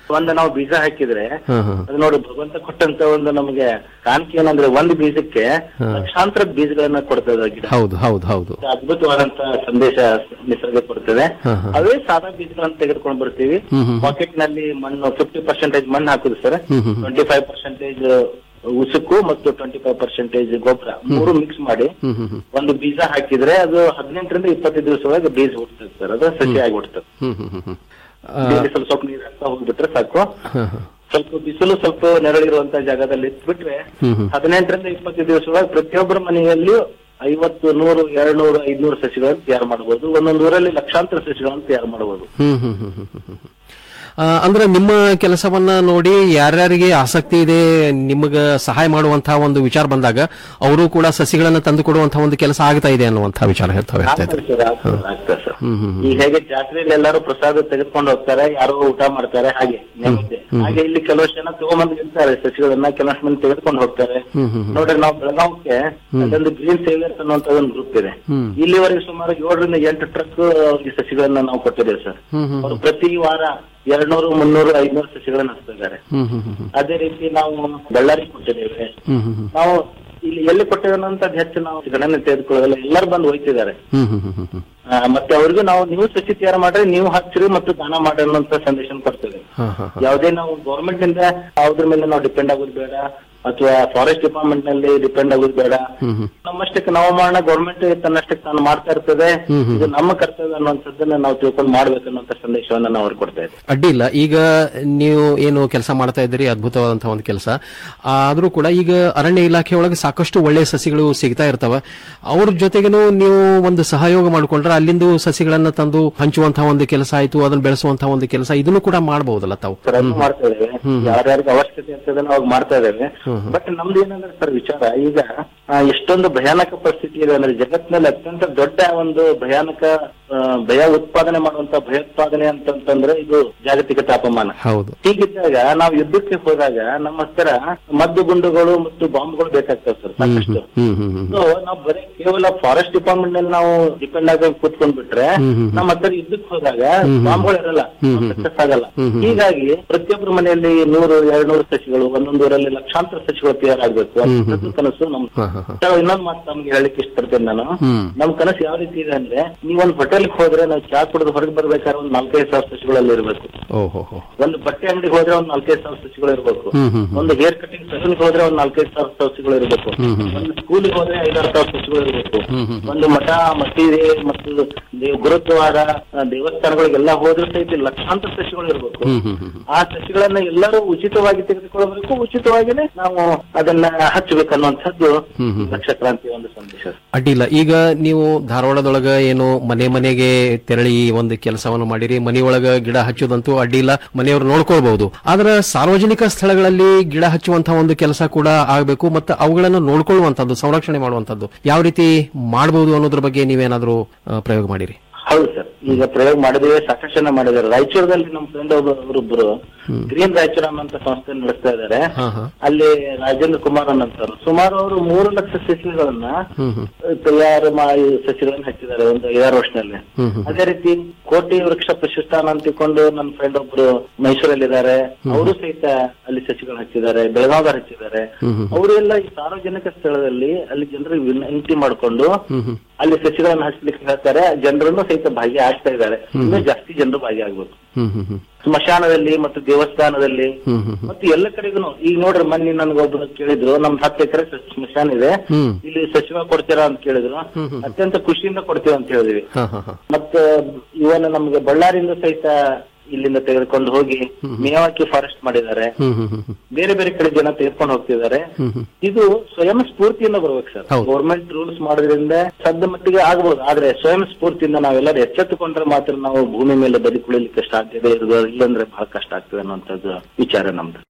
ಒಂದು ನಾವು ಬೀಜ ಹಾಕಿದ್ರೆ ಹ್ಮ್ ಹ್ಮ್ ಅದು ನೋಡಿ ಭಗವಂತ ಕೊಟ್ಟಂತ ಒಂದು ನಮಗೆ ಕಾಣಿಕೆ ಏನಂದ್ರೆ ಒಂದು ಬೀಜಕ್ಕೆ ಹಾ. ಲಕ್ಷಾಂತರ ಬೀಜಗಳನ್ನ ಕೊಡ್ತದೆ ಆ ಗಿಡ ಹೌದು ಹೌದು ಹೌದು ಅದ್ಭುತವಾದಂತ ಸಂದೇಶ ನಿಸರ್ಗ ಕೊಡ್ತದೆ ಹಾ, ಹಾ. ಅವೇ ಸಾದಾ ಬೀಜಗಳನ್ನ ತೆಗೆದುಕೊಂಡು ಬರ್ತೀವಿ ಹ್ಮ್, ಹ್ಮ್. ಪಾಕೆಟ್ ನಲ್ಲಿ ಮಣ್ಣು ಫಿಫ್ಟಿ ಪರ್ಸೆಂಟೇಜ್ ಮಣ್ಣು ಹಾಕುದು sir hmm, hmm, hmm. Twenty five percentage ಉಸುಕು ಮತ್ತು ಟ್ವೆಂಟಿ ಫೈವ್ ಪರ್ಸೆಂಟೇಜ್ ಗೊಬ್ಬರ ಮೂರು ಮಿಕ್ಸ್ ಮಾಡಿ ಹ್ಮ್ ಹ್ಮ್ ಹ್ಮ್ ಒಂದು ಬೀಜ ಹಾಕಿದ್ರೆ ಅದು ಹದಿನೆಂಟರಿಂದ ಇಪ್ಪತ್ತೈದು ದಿವಸ ಒಳಗೆ ಬೀಜ ಹುಡ್ತದೆ ಸರ್ ಅದು ಸಸಿ ಆಗಿ ಹುಡ್ತದೆ ಹ್ಮ್ ಹ್ಮ್ ಹ್ಮ್ ಹ್ಮ್ ಆ, ಬೇರೆ ಸ್ವಲ್ಪ ಸ್ವಲ್ಪ ನೀರು ಹಾಕ್ತಾ ಹೋಗ್ಬಿಟ್ರೆ ಸಾಕು ಹಾ, ಹಾ. ಸ್ವಲ್ಪ ಬಿಸಿಲು ಸ್ವಲ್ಪ ನೆರಳಿರುವಂತ ಜಾಗದಲ್ಲಿ ಇಟ್ಬಿಟ್ರೆ ಹ್ಮ್ ಹ್ಮ್ ಹದಿನೆಂಟರಿಂದ ಇಪ್ಪತ್ತೈದು ದಿವಸ ಒಳಗೆ ಪ್ರತಿಯೊಬ್ಬರ ಮನೆಯಲ್ಲಿಯೂ ಐವತ್ತು ನೂರು ಎರಡು ನೂರು ಐದ್ನೂರು ಸಸಿಗಳನ್ನು ತಯಾರು ಮಾಡಬಹುದು ಒಂದೊಂದು ಊರಲ್ಲಿ ಲಕ್ಷಾಂತರ ಸಸಿಗಳನ್ನು ತಯಾರು ಮಾಡಬಹುದು ಹ್ಮ್ ಹ್ಮ್ ಹ್ಮ್ ಹ್ಮ್ ಹ್ಮ್ ಹ್ಮ್. ಆ, ಅಂದ್ರೆ ನಿಮ್ಮ ಕೆಲಸವನ್ನ ನೋಡಿ ಯಾರ್ಯಾರಿಗೆ ಆಸಕ್ತಿ ಇದೆ ನಿಮಗ ಸಹಾಯ ಮಾಡುವಂತಹ ಒಂದು ವಿಚಾರ ಬಂದಾಗ ಅವರು ಕೂಡ ಸಸಿಗಳನ್ನ ತಂದು ಕೊಡುವಂತಹ ಒಂದು ಕೆಲಸ ಆಗ್ತಾ ಇದೆ ಅನ್ನುವಂತಹ ವಿಚಾರ ಹೇಳ್ತಾ ಇರ್ತಾ ಆಗ್ತದೆ ಇದ್ದಾರೆ ಸರ್ ಆಗ್ತದೆ ಆಗ್ತದೆ ಸರ್ ಹ್ಮ್ ಹ್ಮ್ ಹ್ಮ್. ಈಗ ಹೇಗೆ ಜಾತ್ರೆಯಲ್ಲಿ ಎಲ್ಲರೂ ಪ್ರಸಾದ ತೆಗೆದುಕೊಂಡು ಹೋಗ್ತಾರೆ ಯಾರೋ ಊಟ ಮಾಡ್ತಾರೆ ಹಾಗೆ ನೈವೇದ್ಯ ಹಾಗೆ ಇಲ್ಲಿ ಕೆಲವಷ್ಟು ಜನ ತಗೊಂಬಂದು ಇರ್ತಾರೆ ಸಸಿಗಳನ್ನ ಕೆಲವಷ್ಟು ಮಂದಿ ತೆಗೆದುಕೊಂಡು ಹೋಗ್ತಾರೆ ಹ್ಮ್ ಹ್ಮ್ ಹ್ಮ್. ನೋಡ್ರಿ ನಾವು ಬೆಳಗಾವಕ್ಕೆ ಅಲ್ಲೊಂದು ಗ್ರೀನ್ ಸೇವಿಯರ್ಸ್ ಅನ್ನುವಂತ ಒಂದು ಗ್ರೂಪ್ ಇದೆ ಹ್ಮ್. ಇಲ್ಲಿವರೆಗೆ ಸುಮಾರು ಏಳರಿಂದ ಎಂಟು ಟ್ರಕ್ ಅವ್ರಿಗೆ ಸಸಿಗಳನ್ನ ನಾವು ಕೊಟ್ಟಿದ್ದೇವೆ ಸರ್ ಹ್ಮ್ ಹ್ಮ್ ಅವರು ಪ್ರತಿ ವಾರ ಎರಡ್ನೂರು ಮುನ್ನೂರು ಐದ್ನೂರು ಸಸಿಗಳನ್ನ ಹಚ್ತಿದ್ದಾರೆ ಹ್ಮ್ ಹ್ಮ್ ಹ್ಮ್ ಹ್ಮ್. ಅದೇ ರೀತಿ ನಾವು ಬಳ್ಳಾರಿ ಕೊಟ್ಟಿದ್ದೇವೆ ಹ್ಮ್ ಹ್ಮ್ ಹ್ಮ್. ನಾವು ಇಲ್ಲಿ ಎಲ್ಲಿ ಕೊಟ್ಟೇವೆ ಅನ್ನೋಂಥದ್ದು ಹೆಚ್ಚು ನಾವು ಗಣನೆ ತೆಗೆದುಕೊಳ್ಳೋದಿಲ್ಲ ಎಲ್ಲರೂ ಬಂದು ಹೋಯ್ತಿದ್ದಾರೆ ಹ್ಮ್ ಹ್ಮ್ ಹ್ಮ್ ಹ್ಮ್ ಹ್ಮ್. ಆ, ಮತ್ತೆ ಅವ್ರಿಗೂ ನಾವು ನೀವು ಸಸಿ ತಯಾರು ಮಾಡ್ರಿ ನೀವು ಹಚ್ಚಿರಿ ಮತ್ತು ದಾನ ಮಾಡಿ ಅನ್ನೋಂಥ ಸಂದೇಶ ಕೊಡ್ತೇವೆ ಹಾ, ಹಾ, ಹಾ. ಯಾವುದೇ ನಾವು ಗೌರ್ಮೆಂಟ್ ನಿಂದ ಯಾವ್ದ್ರ ಮೇಲೆ ನಾವು ಡಿಪೆಂಡ್ ಆಗೋದು ಬೇಡ ಅಥವಾ ಫಾರೆಸ್ಟ್ ಡಿಪಾರ್ಟ್ಮೆಂಟ್ ನಲ್ಲಿ ಡಿಪೆಂಡ್ ಆಗೋದು ಬೇಡ ಹ್ಮ್ ಹ್ಮ್. ನಮ್ಮಷ್ಟಕ್ಕೆ ನಾವು ಮಾಡೋಣ ಗೌರ್ಮೆಂಟ್ ತನ್ನಷ್ಟಕ್ಕೆ ತಾನು ಮಾಡ್ತಾ ಇರ್ತದೆ ಹ್ಮ್ ಹ್ಮ್. ಇದು ನಮ್ಮ ಕರ್ತವ್ಯ ಅನ್ನುವಂಥದ್ದನ್ನ ನಾವು ತಿಳ್ಕೊಂಡು ಮಾಡ್ಬೇಕನ್ನುವಂತ ಸಂದೇಶವನ್ನ ನಾವು ಅವ್ರಿಗೆ ಕೊಡ್ತಾ ಇದ್ದೇವೆ ಅಡ್ಡಿ ಇಲ್ಲ ಈಗ ನೀವು ಏನು ಕೆಲಸ ಮಾಡ್ತಾ ಇದ್ದೀರಿ ಅದ್ಭುತವಾದಂತಹ ಒಂದು ಕೆಲಸ ಆದ್ರೂ ಕೂಡ ಈಗ ಅರಣ್ಯ ಇಲಾಖೆ ಒಳಗೆ ಸಾಕಷ್ಟು ಒಳ್ಳೆಯ ಸಸಿಗಳು ಸಿಗ್ತಾ ಇರ್ತಾವ ಅವ್ರ ಜೊತೆಗೇನು ನೀವು ಒಂದು ಸಹಯೋಗ ಮಾಡಿಕೊಂಡ್ರೆ ಅಲ್ಲಿಂದ ಸಸಿಗಳನ್ನ ತಂದು ಹಂಚುವಂತಹ ಒಂದು ಕೆಲಸ ಆಯ್ತು ಅದನ್ನ ಬೆಳೆಸುವಂತಹ ಒಂದು ಕೆಲಸ ಇದನ್ನು ಕೂಡ ಮಾಡಬಹುದಲ್ಲ ತಾವು ಸರ್ ಅದು ಮಾಡ್ತಾ ಇದ್ದೇವೆ ಯಾರ್ಯಾರಿಗೆ ಅವಶ್ಯಕತೆ ಇರ್ತದೆ ಅವಾಗ ಮಾಡ್ತಾ ಇದ್ದೇವೆ ಬಟ್ ನಮ್ದು ಏನಂದ್ರೆ ಸರ್ ವಿಚಾರ ಈಗ ಆ, ಎಷ್ಟೊಂದು ಭಯಾನಕ ಪರಿಸ್ಥಿತಿ ಇದೆ ಅಂದ್ರೆ ಜಗತ್ತಿನಲ್ಲಿ ಅತ್ಯಂತ ದೊಡ್ಡ ಒಂದು ಭಯಾನಕ ಆ, ಭಯ ಉತ್ಪಾದನೆ ಮಾಡುವಂತ ಭಯೋತ್ಪಾದನೆ ಅಂತಂತಂದ್ರೆ ಇದು ಜಾಗತಿಕ ತಾಪಮಾನ ಹೌದು ಹೀಗಿದ್ದಾಗ ನಾವು ಯುದ್ಧಕ್ಕೆ ಹೋದಾಗ ನಮ್ಮ ಹತ್ತಿರ ಮದ್ದು ಗುಂಡುಗಳು ಮತ್ತು ಬಾಂಬ್ಗಳು ಬೇಕಾಗ್ತವೆ ಸರ್ ಹ್ಮ್ ಸಾಕಷ್ಟು ಹ್ಮ್ ಹ್ಮ್ ಹ್ಮ್ ಸೊ ನಾವು ಬರೀ ಕೇವಲ ಫಾರೆಸ್ಟ್ ಡಿಪಾರ್ಟ್ಮೆಂಟ್ ನಲ್ಲಿ ನಾವು ಡಿಪೆಂಡ್ ಆಗಿ ಕೂತ್ಕೊಂಡ್ ಬಿಟ್ರೆ ಹ್ಮ್, ಹ್ಮ್. ನಮ್ಮ ಹತ್ರ ಯುದ್ಧಕ್ಕೆ ಹೋದಾಗ ಹ್ಮ್, ಹ್ಮ್. ಬಾಂಬ್ಗಳು ಇರಲ್ಲ ಹ್ಮ್, ಹ್ಮ್. ಸಕ್ಸಸ್ ಆಗಲ್ಲ ಹ್ಮ್, ಹ್ಮ್. ಹೀಗಾಗಿ ಪ್ರತಿಯೊಬ್ಬರ ಮನೆಯಲ್ಲಿ ನೂರು ಎರಡ್ ನೂರು ಸಸಿಗಳು ಒಂದೊಂದು ಊರಲ್ಲಿ ಲಕ್ಷಾಂತರ ಸಸಿಗಳು ತಯಾರಾಗಬೇಕು ಹ್ಮ್, ಹ್ಮ್. ಅದು ಕನಸು ನಮ್ ಹಾ, ಹಾ, ಹಾ. ನಾವು ಇನ್ನೊಂದು ಮಾತು ನಮ್ಗೆ ಹೇಳಲಿಕ್ಕೆ ಇಷ್ಟಪಡ್ತೇನೆ ನಾನು ಹ್ಮ್. ನಮ್ ಕನಸು ಯಾವ ರೀತಿ ಇದೆ ಅಂದ್ರೆ ನೀವೊಂದು ಹೋಟೆಲ್ಗೆ ಹೋದ್ರೆ ನಾವು ಚಾ ಕುಡಿದು ಹೊರಗೆ ಬರ್ಬೇಕಾದ್ರೆ ಒಂದು ನಾಲ್ಕೈದು ಸಾವಿರ ಸಸಿಗಳಲ್ಲಿ ಇರಬೇಕು ಓಹೋ ಹೋ ಒಂದು ಬಟ್ಟೆ ಅಂಗಡಿಗೆ ಹೋದ್ರೆ ಒಂದ್ ನಾಲ್ಕೈದು ಸಾವಿರ ಸಸಿಗಳು ಇರಬೇಕು ಹ್ಮ್, ಹ್ಮ್, ಹ್ಮ್. ಒಂದು ಹೇರ್ ಕಟಿಂಗ್ ಸಲೂನ್ಗೆ ಹೋದ್ರೆ ಒಂದ್ ನಾಲ್ಕೈದು ಸಾವಿರ ಸಸಿಗಳು ಇರಬೇಕು ಹ್ಮ್, ಹ್ಮ್. ಒಂದು ಸ್ಕೂಲಿಗೆ ಹೋದ್ರೆ ಐದಾರು ಸಾವಿರ ಸಸಿಗಳು ಇರಬೇಕು ಹ್ಮ್, ಹ್ಮ್. ಒಂದು ಮಠ ಮಸೀದಿ ಮತ್ತು ದೇವ್- ಗುರುದ್ವಾರ ಆ, ದೇವಸ್ಥಾನಗಳಿಗೆಲ್ಲ ಹೋದ್ರೆ ಸಹಿತ ಲಕ್ಷಾಂತರ ಸಸಿಗಳು ಇರಬೇಕು ಹ್ಮ್ ಹ್ಮ್ ಹ್ಮ್ ಆ ಸಸಿಗಳನ್ನ ಎಲ್ಲರೂ ಉಚಿತವಾಗಿ ತೆಗೆದುಕೊಳ್ಳಬೇಕು ಉಚಿತವಾಗಿನೇ ನಾವು ಅದನ್ನ ಹಚ್ಚಬೇಕನ್ನುವಂಥದ್ದು ಹ್ಮ್, ಹ್ಮ್. ಲಕ್ಷ ಕ್ರಾಂತಿಯ ಒಂದು ಸಂದೇಶ ಅಡ್ಡಿಲ್ಲ ಈಗ ನೀವು ಧಾರವಾಡದೊಳಗ ಏನು ಮನೆ ಮನೆಗೆ ತೆರಳಿ ಒಂದು ಕೆಲಸವನ್ನು ಮಾಡಿರಿ ಮನೆಯೊಳಗ ಗಿಡ ಹಚ್ಚೋದಂತೂ ಅಡ್ಡಿಲ್ಲ ಮನೆಯವರು ನೋಡ್ಕೊಳ್ಬಹುದು ಆದ್ರೆ ಸಾರ್ವಜನಿಕ ಸ್ಥಳಗಳಲ್ಲಿ ಗಿಡ ಹಚ್ಚುವಂತಹ ಒಂದು ಕೆಲಸ ಕೂಡ ಆಗಬೇಕು ಮತ್ತು ಅವುಗಳನ್ನು ನೋಡ್ಕೊಳ್ಳುವಂತದ್ದು ಸಂರಕ್ಷಣೆ ಮಾಡುವಂತದ್ದು ಯಾವ ರೀತಿ ಮಾಡಬಹುದು ಅನ್ನೋದ್ರ ಬಗ್ಗೆ ನೀವೇನಾದ್ರೂ ಆ, ಪ್ರಯೋಗ ಮಾಡಿರಿ ಹೌದು ಸರ್ ಈಗ ಪ್ರಯೋಗ ಮಾಡಿದ್ದೇವೆ ಸಾಕಷ್ಟು ಜನ ಮಾಡಿದ್ದಾರೆ ರಾಯಚೂರದಲ್ಲಿ ನಮ್ಮ ಫ್ರೆಂಡ್ ಒಬ್ಬೊಬ್ರು ಗ್ರೀನ್ ರಾಯಚೂರ್ ಅನ್ನೋಂತ ಸಂಸ್ಥೆ ನಡೆಸ್ತಾ ಇದ್ದಾರೆ ಹಾ ಹಾ ಅಲ್ಲಿ ರಾಜೇಂದ್ರ ಕುಮಾರ್ ಅನ್ನಂತವ್ರು ಸುಮಾರು ಅವರು ಮೂರು ಲಕ್ಷ ಸಸಿಗಳನ್ನ ಹ್ಮ್ ಹ್ಮ್ ತಯಾರು ಮಾಡಿ ಸಸಿಗಳನ್ನ ಹಚ್ಚಿದ್ದಾರೆ ಒಂದು ಐದಾರು ವರ್ಷದಲ್ಲಿ ಹ್ಮ್ ಹ್ಮ್ ಅದೇ ರೀತಿ ಕೋಟಿ ವೃಕ್ಷ ಪ್ರಶಸ್ತಾನ ಅಂತ ತಿಳ್ಕೊಂಡು ನನ್ನ ಫ್ರೆಂಡ್ ಒಬ್ರು ಮೈಸೂರಲ್ಲಿದ್ದಾರೆ ಅವರು ಸಹಿತ ಅಲ್ಲಿ ಸಸಿಗಳು ಹಚ್ಚಿದ್ದಾರೆ ಬೆಳಗಾವ್ದಾರ ಹಚ್ಚಿದ್ದಾರೆ ಹ್ಮ್ ಹ್ಮ್ ಅವರು ಎಲ್ಲ ಈ ಸಾರ್ವಜನಿಕ ಸ್ಥಳದಲ್ಲಿ ಅಲ್ಲಿ ಜನರಿಗೆ ವಿನಂತಿ ಮಾಡಿಕೊಂಡು ಹ್ಮ್ ಹ್ಮ್ ಅಲ್ಲಿ ಸಸಿಗಳನ್ನ ಹಚ್ಚಲಿಕ್ಕೆ ಹೇಳ್ತಾರೆ ಜನರನ್ನು ಸಹಿತ ಭಾಗಿ ಆಗ್ತಾ ಇದ್ದಾರೆ ಇನ್ನೂ ಜಾಸ್ತಿ ಜನರು ಭಾಗಿ ಆಗ್ಬೇಕು ಹ್ಮ್ ಹ್ಮ್ ಹ್ಮ್ ಸ್ಮಶಾನದಲ್ಲಿ ಮತ್ತು ದೇವಸ್ಥಾನದಲ್ಲಿ ಹ್ಮ್ ಹ್ಮ್ ಹ್ಮ್ ಮತ್ತು ಎಲ್ಲ ಕಡೆಗೂ ಈಗ ನೋಡ್ರಿ ಮೊನ್ನೆ ನನ್ಗೊಬ್ರು ಕೇಳಿದ್ರು ನಮ್ ಹತ್ತು ಎಕರೆ ಸ್ಮಶಾನ ಇದೆ ಹ್ಮ್ ಇಲ್ಲಿ ಸಚಿವ ಕೊಡ್ತೀರಾ ಅಂತ ಕೇಳಿದ್ರು ಹ್ಮ್ ಹ್ಮ್. ಅತ್ಯಂತ ಖುಷಿಯಿಂದ ಕೊಡ್ತೀವಿ ಅಂತ ಹೇಳಿದ್ವಿ ಹಾ ಹಾ ಹಾ ಮತ್ತೆ ಇವನ್ ನಮ್ಗೆ ಬಳ್ಳಾರಿಯಿಂದ ಸಹಿತ ಇಲ್ಲಿಂದ ತೆಗೆದುಕೊಂಡು ಹೋಗಿ ಮೇವಾಕಿ ಫಾರೆಸ್ಟ್ ಮಾಡಿದ್ದಾರೆ ಹ್ಮ್ ಹ್ಮ್ ಹ್ಮ್ ಹ್ಮ್ ಬೇರೆ ಬೇರೆ ಕಡೆ ಜನ ತೆಗೆದುಕೊಂಡು ಹೋಗ್ತಿದ್ದಾರೆ ಹ್ಮ್ ಹ್ಮ್ ಇದು ಸ್ವಯಂ ಸ್ಫೂರ್ತಿಯಿಂದ ಬರ್ಬೇಕು ಸರ್ ಹೌದು. ಗೌರ್ಮೆಂಟ್ ರೂಲ್ಸ್ ಮಾಡೋದ್ರಿಂದ ಸದ್ದ ಮಟ್ಟಿಗೆ ಆಗ್ಬೋದು ಆದ್ರೆ ಸ್ವಯಂ ಸ್ಫೂರ್ತಿಯಿಂದ ನಾವೆಲ್ಲರೂ ಎಚ್ಚೆತ್ತುಕೊಂಡ್ರೆ ಮಾತ್ರ ನಾವು ಭೂಮಿ ಮೇಲೆ ಬದುಕುಳಿಲಿಕ್ಕೆ ಸಾಧ್ಯತೆ ಇರೋದು ಇಲ್ಲಂದ್ರೆ ಬಹಳ ಕಷ್ಟ ಆಗ್ತದೆ ಅನ್ನುವಂಥದ್ದು ವಿಚಾರ ನಮ್ದು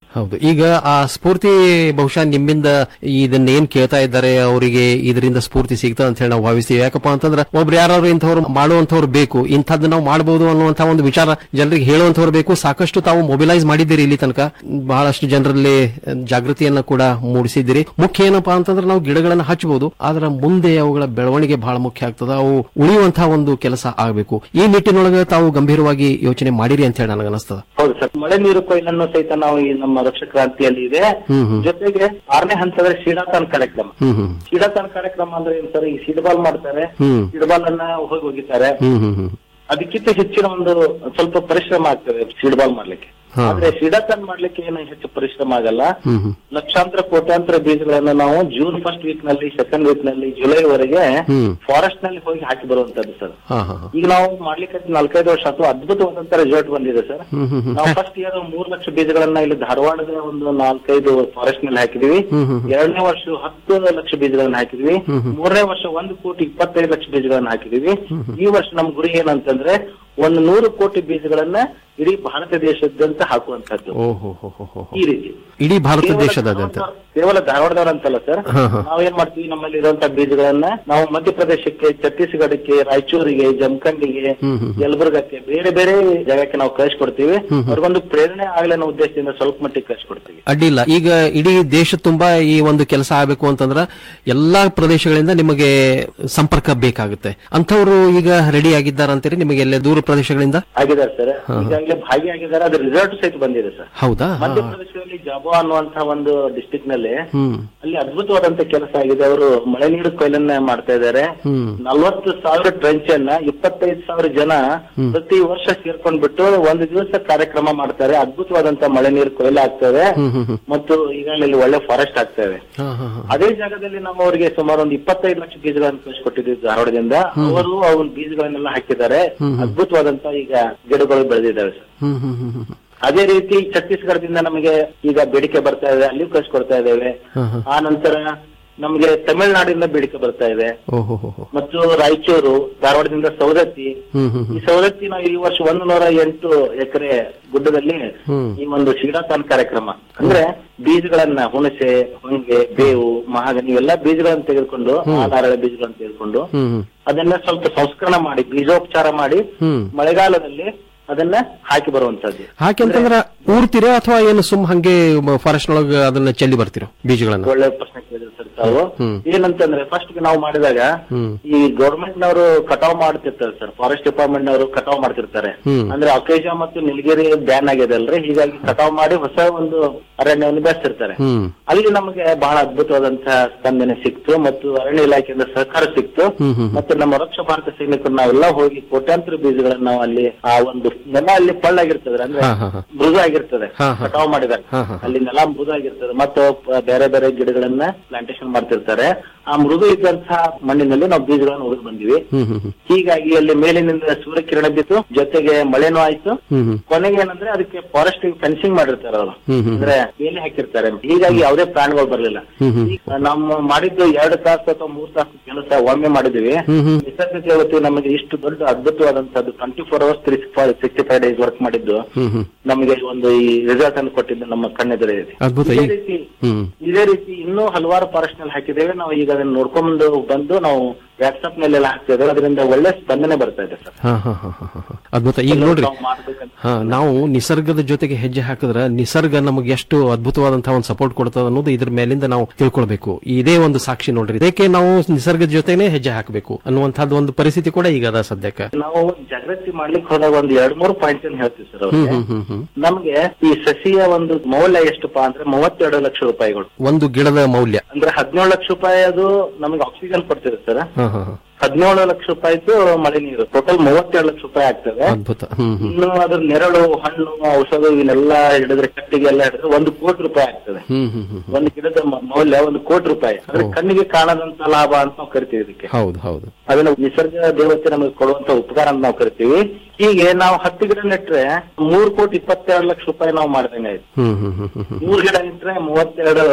ಹೌದು ಈಗ ಆ ಸ್ಫೂರ್ತಿ ಬಹುಶಃ ನಿಮ್ಮಿಂದ ಇದನ್ನ ಏನ್ ಕೇಳ್ತಾ ಇದ್ದಾರೆ ಅವರಿಗೆ ಇದರಿಂದ ಸ್ಫೂರ್ತಿ ಸಿಗ್ತದೆ ಅಂತ ಹೇಳಿ ನಾವು ಭಾವಿಸ್ತೀವಿ ಯಾಕಪ್ಪ ಅಂತಂದ್ರೆ ಒಬ್ರು ಯಾರು ಇಂಥವ್ರು ಮಾಡುವಂತವ್ರು ಬೇಕು ಇಂಥದ್ದು ನಾವು ಮಾಡಬಹುದು ಅನ್ನುವಂತ ಒಂದು ವಿಚಾರ ಜನರಿಗೆ ಹೇಳುವಂತವ್ರು ಬೇಕು ಸಾಕಷ್ಟು ತಾವು ಮೊಬಿಲೈಸ್ ಮಾಡಿದ್ದೀರಿ ಇಲ್ಲಿ ತನಕ ಬಹಳಷ್ಟು ಜನರಲ್ಲಿ ಜಾಗೃತಿಯನ್ನ ಕೂಡ ಮೂಡಿಸಿದ್ದೀರಿ ಮುಖ್ಯ ಏನಪ್ಪಾ ಅಂತಂದ್ರೆ ನಾವು ಗಿಡಗಳನ್ನ ಹಚ್ಚಬಹುದು ಆದ್ರೆ ಮುಂದೆ ಅವುಗಳ ಬೆಳವಣಿಗೆ ಬಹಳ ಮುಖ್ಯ ಆಗ್ತದ ಅವು ಉಳಿಯುವಂತಹ ಒಂದು ಕೆಲಸ ಆಗಬೇಕು ಈ ನಿಟ್ಟಿನೊಳಗೆ ತಾವು ಗಂಭೀರವಾಗಿ ಯೋಚನೆ ಮಾಡಿರಿ ಅಂತ ಹೇಳಿ ನನಗನ್ನಿಸ್ತದ ಹೌದು ಸರ್ ಮಳೆ ನೀರು ಕೊಯ್ಲನ್ನು ಸಹಿತ ನಾವು ಈ ನಮ್ಮ ರಕ್ಷ ಕ್ರಾಂತಿಯಲ್ಲಿ ಇದೆ ಹ್ಮ್ ಹ್ಮ್ ಜೊತೆಗೆ ಆರನೇ ಹಂತದ ಶೀಡಾತಾನ್ ಕಾರ್ಯಕ್ರಮ ಹ್ಮ್ ಹ್ಮ್ ಶೀಡಾತಾನ್ ಕಾರ್ಯಕ್ರಮ ಅಂದ್ರೆ ಏನ್ ಸರ್ ಈ ಸೀಡ್ಬಾಲ್ ಮಾಡ್ತಾರೆ ಹ್ಮ್. ಸೀಡ್ಬಾಲ್ ಅನ್ನ ಹೋಗಿ ಹೋಗಿದ್ದಾರೆ ಹ್ಮ್ ಹ್ಮ್ ಹ್ಮ್ ಅದಕ್ಕಿಂತ ಹೆಚ್ಚಿನ ಒಂದು ಸ್ವಲ್ಪ ಪರಿಶ್ರಮ ಆಗ್ತದೆ ಸೀಡ್ಬಾಲ್ ಮಾಡ್ಲಿಕ್ಕೆ ಹಾ. ಆದ್ರೆ ಸೀಡಾತಾನ್ ಮಾಡ್ಲಿಕ್ಕೆ ಏನು ಹೆಚ್ಚು ಪರಿಶ್ರಮ ಆಗಲ್ಲ ಹ್ಮ್ ಹ್ಮ್ ಲಕ್ಷಾಂತರ ಕೋಟ್ಯಾಂತರ ಬೀಜಗಳನ್ನ ನಾವು ಜೂನ್ ಫಸ್ಟ್ ವೀಕ್ ನಲ್ಲಿ ಸೆಕೆಂಡ್ ವೀಕ್ ನಲ್ಲಿ ಜುಲೈ ವರೆಗೆ ಹ್ಮ್. ಫಾರೆಸ್ಟ್ ನಲ್ಲಿ ಹೋಗಿ ಹಾಕಿ ಬರುವಂತದ್ದು ಸರ್ ಹಾ ಹಾ ಹಾ. ಈಗ ನಾವು ಮಾಡ್ಲಿಕ್ಕೆ ನಾಲ್ಕೈದು ವರ್ಷ ಅಥವಾ ಅದ್ಭುತವಾದಂತ ರಿಸಲ್ಟ್ ಬಂದಿದೆ ಸರ್ ಹ್ಮ್ ಹ್ಮ್ ಹ್ಮ್. ನಾವು ಫಸ್ಟ್ ಇಯರ್ ಮೂರ್ ಲಕ್ಷ ಬೀಜಗಳನ್ನ ಇಲ್ಲಿ ಧಾರವಾಡದ ಒಂದು ನಾಲ್ಕೈದು ಫಾರೆಸ್ಟ್ ನಲ್ಲಿ ಹಾಕಿದ್ವಿ ಹ್ಮ್ ಹ್ಮ್ ಹ್ಮ್. ಎರಡನೇ ವರ್ಷ ಹತ್ತು ಲಕ್ಷ ಬೀಜಗಳನ್ನ ಹಾಕಿದ್ವಿ ಹ್ಮ್ ಹ್ಮ್. ಮೂರನೇ ವರ್ಷ ಒಂದು ಕೋಟಿ ಇಪ್ಪತ್ತೈದು ಲಕ್ಷ ಬೀಜಗಳನ್ನ ಹಾಕಿದ್ವಿ ಈ ವರ್ಷ ನಮ್ ಗುರಿ ಏನಂತಂದ್ರೆ ಒಂದು ನೂರು ಕೋಟಿ ಬೀಜಗಳನ್ನ ಇಡೀ ಭಾರತ ದೇಶದಂತ ಹಾಕುವಂತದ್ದು ಓಹೋ ಹೋ ಹೋ ಹೋ ಹೋ. ಈ ರೀತಿ ಇಡೀ ಭಾರತ ಕೇವಲ ದೇಶದಾದ್ಯಂತ ಧಾರವಾಡ- ಕೇವಲ ಧಾರವಾಡದವರಂತಲ್ಲ ಸರ್ ಹಾ, ಹಾ. ನಾವೇನ್ ಮಾಡ್ತೀವಿ ನಮ್ಮಲ್ಲಿ ಇರುವಂತಹ ಬೀಜಗಳನ್ನ ನಾವು ಮಧ್ಯಪ್ರದೇಶಕ್ಕೆ ಛತ್ತೀಸ್ಗಢಕ್ಕೆ ರಾಯಚೂರಿಗೆ ಜಮಖಂಡಿಗೆ ಹ್ಮ್, ಹ್ಮ್. ಯಲಬುರ್ಗಕ್ಕೆ ಬೇರೆ ಬೇರೆ ಜಾಗಕ್ಕೆ ನಾವು ಕಳಿಸ್ಕೊಡ್ತೀವಿ ಹ್ಮ್, ಹ್ಮ್. ಅವ್ರಿಗೊಂದು ಪ್ರೇರಣೆ ಆಗ್ಲಿ ಅನ್ನೋ ಉದ್ದೇಶದಿಂದ ಸ್ವಲ್ಪ ಮಟ್ಟಿಗೆ ಕಳಿಸ್ಕೊಡ್ತೀವಿ ಅಡ್ಡಿಲ್ಲ ಈಗ ಇಡೀ ದೇಶ ತುಂಬಾ ಈ ಒಂದು ಕೆಲಸ ಆಗಬೇಕು ಅಂತಂದ್ರ ಎಲ್ಲಾ ಪ್ರದೇಶಗಳಿಂದ ನಿಮಗೆ ಸಂಪರ್ಕ ಬೇಕಾಗುತ್ತೆ ಅಂಥವ್ರು ಈಗ ರೆಡಿ ಆಗಿದ್ದಾರಂತೀರಿ ನಿಮಗೆ ಎಲ್ಲ ದೂರ ಪ್ರದೇಶಗಳಿಂದ ಆಗಿದ್ದಾರೆ ಸರ್ ಹಾ, ಹಾ. ಈಗಾಗಲೇ ಭಾಗಿಯಾಗಿದ್ದಾರೆ ಅದ್ರ ರಿಸಲ್ಟ್ ಸಹಿತ ಬಂದಿದೆ ಸರ್ ಹೌದಾ ಹಾ, ಹಾ. ಮಧ್ಯಪ್ರದೇಶದಲ್ಲಿ ಜಾಬಾ ಅನ್ನುವಂತಹ ಒಂದು ಡಿಸ್ಟಿಕ್ ನಲ್ಲಿ ಹ್ಮ್ ಅಲ್ಲಿ ಅದ್ಭುತವಾದಂತ ಕೆಲಸ ಆಗಿದೆ ಅವರು ಮಳೆ ನೀರು ಕೊಯ್ಲನ್ನ ಮಾಡ್ತಾ ಇದ್ದಾರೆ ಹ್ಮ್ ನಲ್ವತ್ತು ಸಾವಿರ ಟ್ರೆಂಚ್ ಅನ್ನ ಇಪ್ಪತ್ತೈದು ಸಾವಿರ ಜನ ಹ್ಮ್. ಪ್ರತಿ ವರ್ಷ ಸೇರ್ಕೊಂಡ್ಬಿಟ್ಟು ಒಂದು ದಿವಸ ಕಾರ್ಯಕ್ರಮ ಮಾಡ್ತಾರೆ ಅದ್ಭುತವಾದಂತ ಮಳೆ ನೀರು ಕೊಯ್ಲು ಆಗ್ತದೆ ಹ್ಮ್ ಹ್ಮ್ ಹ್ಮ್ ಮತ್ತು ಈಗಾಗಲೇ ಇಲ್ಲಿ ಒಳ್ಳೆ ಫಾರೆಸ್ಟ್ ಆಗ್ತವೆ ಹಾ, ಹಾ, ಹಾ. ಅದೇ ಜಾಗದಲ್ಲಿ ನಾವು ಅವರಿಗೆ ಸುಮಾರು ಒಂದು ಇಪ್ಪತ್ತೈದು ಲಕ್ಷ ಬೀಜಗಳನ್ನು ಕಳಿಸ್ಕೊಟ್ಟಿದ್ವಿ ಧಾರವಾಡದಿಂದ ಅವರು ಅವನ ಬೀಜಗಳನ್ನೆಲ್ಲ ಹಾಕಿದ್ದಾರೆ ಹ್ಮ್, ಹ್ಮ್. ಅದ್ಭುತವಾದಂತ ಈಗ ಗಿಡಗಳು ಬೆಳೆದಿದ್ದಾವೆ ಸರ್ ಹ್ಮ್ ಹ್ಮ್ ಹ್ಮ್ ಹ್ಮ್ ಅದೇ ರೀತಿ ಛತ್ತೀಸ್ಗಢದಿಂದ ನಮಗೆ ಈಗ ಬೇಡಿಕೆ ಬರ್ತಾ ಇದೆ ಅಲ್ಲಿಯೂ ಕಳಿಸ್ಕೊಡ್ತಾ ಇದ್ದೇವೆ ಹಾ, ಹಾ. ಆ ನಂತರ ನಮಗೆ ತಮಿಳುನಾಡಿಂದ ಬೇಡಿಕೆ ಬರ್ತಾ ಇದೆ ಓಹೋ ಹೋ ಹೋ. ಮತ್ತು ರಾಯಚೂರು ಧಾರವಾಡದಿಂದ ಸವದತ್ತಿ ಹ್ಮ್ ಹ್ಮ್ ಈ ಹ್ಮ್ ಸವದತ್ತಿ ನಾವು ಈ ವರ್ಷ ಒಂದು ನೂರ ಎಂಟು ಎಕರೆ ಗುಡ್ಡದಲ್ಲಿ ಹ್ಮ್. ಈ ಒಂದು ಶೀಡಾತಾನ್ ಕಾರ್ಯಕ್ರಮ ಅಂದ್ರೆ ಬೀಜಗಳನ್ನ ಹುಣಸೆ ಹೊಂಗೆ ಬೇವು ಮಹಾಗನಿ ಇವೆಲ್ಲ ಬೀಜಗಳನ್ನ ತೆಗೆದುಕೊಂಡು ಆಧಾರಗಳ ಬೀಜಗಳನ್ನ ತೆಗೆದುಕೊಂಡು ಹ್ಮ್ ಹ್ಮ್ ಅದನ್ನ ಸ್ವಲ್ಪ ಸಂಸ್ಕರಣ ಮಾಡಿ ಬೀಜೋಪಚಾರ ಮಾಡಿ ಹ್ಮ್ ಮಳೆಗಾಲದಲ್ಲಿ ಅದನ್ನ ಹಾಕಿ ಬರುವಂತದ್ದು ಹಾಕಿ ಅಂತಂದ್ರ ಊರ್ತೀರೋ ಅಥವಾ ಏನು ಸುಮ್ ಹಂಗೆ ಫಾರೆಸ್ಟ್ ಒಳಗ ಅದನ್ನ ಚೆಲ್ಲಿ ಬರ್ತಿರೋ ಬೀಜಗಳನ್ನ ಒಳ್ಳೆ ಪ್ರಶ್ನೆ ಕೇಳಿದ್ರು ಸರ್ ತಾವು ಹ್ಮ್. ಏನಂತಂದ್ರೆ ಫಸ್ಟ್ ನಾವು ಮಾಡಿದಾಗ ಹ್ಮ್ ಈ ಗೌರ್ಮೆಂಟ್ ನವರು ಕಟಾವ್ ಮಾಡ್ತಿರ್ತಾರೆ ಸರ್ ಫಾರೆಸ್ಟ್ ಡಿಪಾರ್ಟ್ಮೆಂಟ್ ನವರು ಕಟಾವ್ ಮಾಡ್ತಿರ್ತಾರೆ ಹ್ಮ್. ಅಂದ್ರೆ ಅಕೇಜ ಮತ್ತು ನೀಲಗಿರಿ ಬ್ಯಾನ್ ಆಗಿದೆ ಅಲ್ರಿ ಹೀಗಾಗಿ ಕಟಾವ್ ಮಾಡಿ ಹೊಸ ಒಂದು ಅರಣ್ಯವನ್ನು ಬೆಳೆಸ್ತಿರ್ತಾರೆ ಹ್ಮ್ ಅಲ್ಲಿ ನಮಗೆ ಬಹಳ ಅದ್ಭುತವಾದಂತಹ ಸ್ಪಂದನೆ ಸಿಕ್ತು ಮತ್ತು ಅರಣ್ಯ ಇಲಾಖೆಯಿಂದ ಸಹಕಾರ ಸಿಕ್ತು ಹ್ಮ್, ಹ್ಮ್. ಮತ್ತು ನಮ್ಮ ರಕ್ಷಾ ಭಾರತ ಸೈನಿಕರು ನಾವೆಲ್ಲ ಹೋಗಿ ಕೋಟ್ಯಾಂತರ ಬೀಜಗಳನ್ನ ನಾವು ಅಲ್ಲಿ ಆ ಒಂದು ನೆಲ ಅಲ್ಲಿ ಪಳ್ಳಾಗಿರ್ತದೆ ಅಂದ್ರೆ ಹಾ, ಹಾ, ಹಾ. ಮೃದು ಆಗಿರ್ತದೆ ಹಾ, ಹಾ. ಕಟಾವ್ ಮಾಡಿದಾಗ ಹಾ, ಹಾ, ಹಾ. ಅಲ್ಲಿ ನೆಲ ಮೃದು ಆಗಿರ್ತದೆ ಮತ್ತು ಪ- ಬೇರೆ ಬೇರೆ ಗಿಡಗಳನ್ನ ಪ್ಲಾಂಟೇಶನ್ ಮಾಡ್ತಿರ್ತಾರೆ ಆ ಮೃದು ಇದ್ದಂತಹ ಮಣ್ಣಿನಲ್ಲಿ ನಾವು ಬೀಜಗಳನ್ನು ಒಗೆದು ಬಂದಿವಿ ಹ್ಮ್ ಹ್ಮ್ ಹ್ಮ್ ಹೀಗಾಗಿ ಅಲ್ಲಿ ಮೇಲಿನಿಂದ ಸೂರ್ಯಕಿರಣ ಬಿತ್ತು ಜೊತೆಗೆ ಮಳೆನೂ ಆಯ್ತು ಹ್ಮ್ ಹ್ಮ್ ಕೊನೆಗೆ ಏನಂದ್ರೆ ಅದಕ್ಕೆ ಫಾರೆಸ್ಟ್ ಫೆನ್ಸಿಂಗ್ ಮಾಡಿರ್ತಾರೆ ಅವರು ಹ್ಮ್ ಹ್ಮ್. ಅಂದ್ರೆ ಬೇಲಿ ಹಾಕಿರ್ತಾರೆ ಹೀಗಾಗಿ ಯಾವುದೇ ಪ್ರಾಣಿಗಳು ಬರಲಿಲ್ಲ ಹ್ಮ್ ಹ್ಮ್. ಈಗ ನಾವು ಮಾಡಿದ್ದು ಎರಡು ತಾಸು ಅಥವಾ ಮೂರ್ ತಾಸು ಕೆಲಸ ಒಮ್ಮೆ ಮಾಡಿದ್ವಿ ಹ್ಮ್ ಹ್ಮ್. ನಿಸರ್ಗ ದೇವತೆ ನಮಗೆ ಇಷ್ಟು ದೊಡ್ಡ ಅದ್ಭುತವಾದಂತದ್ದು twenty four hours three sixty five days work ಮಾಡಿದ್ದು ಹ್ಮ್ ಹ್ಮ್ ನಮಗೆ ಒಂದು ಈ ರಿಸಲ್ಟ್ ಅನ್ನು ಕೊಟ್ಟಿದ್ದು ನಮ್ಮ ಕಣ್ಣೆದುರೇ ಇದೆ ಅದ್ಭುತ. ಇದೇ ಈ- ರೀತಿ ಹ್ಮ್ ಇದೇ ರೀತಿ ಇನ್ನೂ ಹಲವಾರು ಫಾರೆಸ್ಟ್ ನಲ್ಲಿ ಹಾಕಿದ್ದೇವೆ ನಾವು ಈಗ ಅದನ್ನ ನೋಡ್ಕೊಂಡು ಬಂದು ನಾವು ವಾಟ್ಸ್ಆಪ್ ನಲ್ಲೆಲ್ಲ ಹಾಕ್ತಾ ಇದ್ದೇವೆ ಅದರಿಂದ ಒಳ್ಳೆ ಸ್ಪಂದನೆ ಬರ್ತಾ ಇದೆ ಸರ್ ಹಾ ಹಾ ಹಾ ಹಾ ಹಾ, ಹಾ. ಅದ್ಭುತ ಈಗ ನೋಡ್ರಿ ನಾವು ಮಾಡ್ಬೇಕಂತ ಹಾ ನಾವು ನಿಸರ್ಗದ ಜೊತೆಗೆ ಹೆಜ್ಜೆ ಹಾಕಿದ್ರೆ ನಿಸರ್ಗ ನಮಗೆ ಎಷ್ಟು ಅದ್ಭುತವಾದಂತಹ ಒಂದು ಸಪೋರ್ಟ್ ಕೊಡ್ತದ ಅನ್ನೋದು ಇದ್ರ ಮೇಲಿಂದ ನಾವು ತಿಳ್ಕೊಳ್ಬೇಕು ಇದೇ ಒಂದು ಸಾಕ್ಷಿ ನೋಡ್ರಿ ಇದಕ್ಕೆ ನಾವು ನಿಸರ್ಗದ ಜೊತೆನೆ ಹೆಜ್ಜೆ ಹಾಕಬೇಕು ಅನ್ನುವಂತಹದ್ದು ಒಂದು ಪರಿಸ್ಥಿತಿ ಕೂಡ ಈಗ ಅದ ಸದ್ಯಕ್ಕೆ ನಾವು ಜಾಗೃತಿ ಮಾಡ್ಲಿಕ್ಕೆ ಹೋದಾಗ ಒಂದು ಎರಡ್ ಮೂರು ಪಾಯಿಂಟ್ ಹೇಳ್ತೀವಿ ಸರ್ ಹ್ಮ್ ಅವ್ರಿಗೆ ಹ್ಮ್ ಹ್ಮ್ ಹ್ಮ್ ನಮ್ಗೆ ಈ ಸಸಿಯ ಒಂದು ಮೌಲ್ಯ ಎಷ್ಟಪ್ಪ ಅಂದ್ರೆ ಮೂವತ್ತೆರಡು ಲಕ್ಷ ರೂಪಾಯಿಗಳು ಒಂದು ಗಿಡದ ಮೌಲ್ಯ ಅಂದ್ರೆ ಹದಿನೇಳು ಲಕ್ಷ ರೂಪಾಯಿ ಅದು ನಮಗೆ ಆಕ್ಸಿಜನ್ ಕೊಡ್ತಿದೆ ಸರ್ ಹಾ ಹಾ ಹಾ ಹದಿನೇಳು ಲಕ್ಷ ರೂಪಾಯಿದು ಮಳೆ ನೀರು ಟೋಟಲ್ ಮೂವತ್ತೆರಡು ಲಕ್ಷ ರೂಪಾಯಿ ಆಗ್ತದೆ ಅದ್ಭುತ ಹ್ಮ್ ಹ್ಮ್ ಇನ್ನು ಅದ್ರ ನೆರಳು ಹಣ್ಣು ಔಷಧ ಇವನ್ನೆಲ್ಲ ಹಿಡಿದ್ರೆ ಕಟ್ಟಿಗೆ ಎಲ್ಲ ಹಿಡಿದ್ರೆ ಒಂದು ಕೋಟಿ ರೂಪಾಯಿ ಆಗ್ತದೆ ಹ್ಮ್ ಹ್ಮ್ ಹ್ಮ್ ಹ್ಮ್. ಒಂದು ಗಿಡದ ಮ- ಮೌಲ್ಯ ಒಂದು ಕೋಟಿ ರೂಪಾಯಿ ಅಂದ್ರೆ ಕಣ್ಣಿಗೆ ಕಾಣದಂತ ಲಾಭ ಅಂತ ನಾವು ಕರಿತೀವಿ ಇದಕ್ಕೆ ಹೌದು ಹೌದು ಅದನ್ನ ನಿಸರ್ಗ ದೇವತೆ ನಮಗೆ ಕೊಡುವಂತ ಉಪಕಾರ ಅಂತ ನಾವು ಕರಿತೀವಿ ಹೀಗೆ ನಾವು ಹತ್ತು ಗಿಡ ನೆಟ್ರೆ ಮೂರ್ ಕೋಟಿ ಇಪ್ಪತ್ತೆರಡು ಲಕ್ಷ ರೂಪಾಯಿ ನಾವು ಮಾಡ್ದಂಗೆ ಆಯ್ತು ಹ್ಮ್ ಹ್ಮ್ ಹ್ಮ್ ಹ್ಮ್ ಹ್ಮ್ ಮೂರ್ ಗಿಡ ನೆಟ್ರೆ ಮೂವತ್ತೆರಡು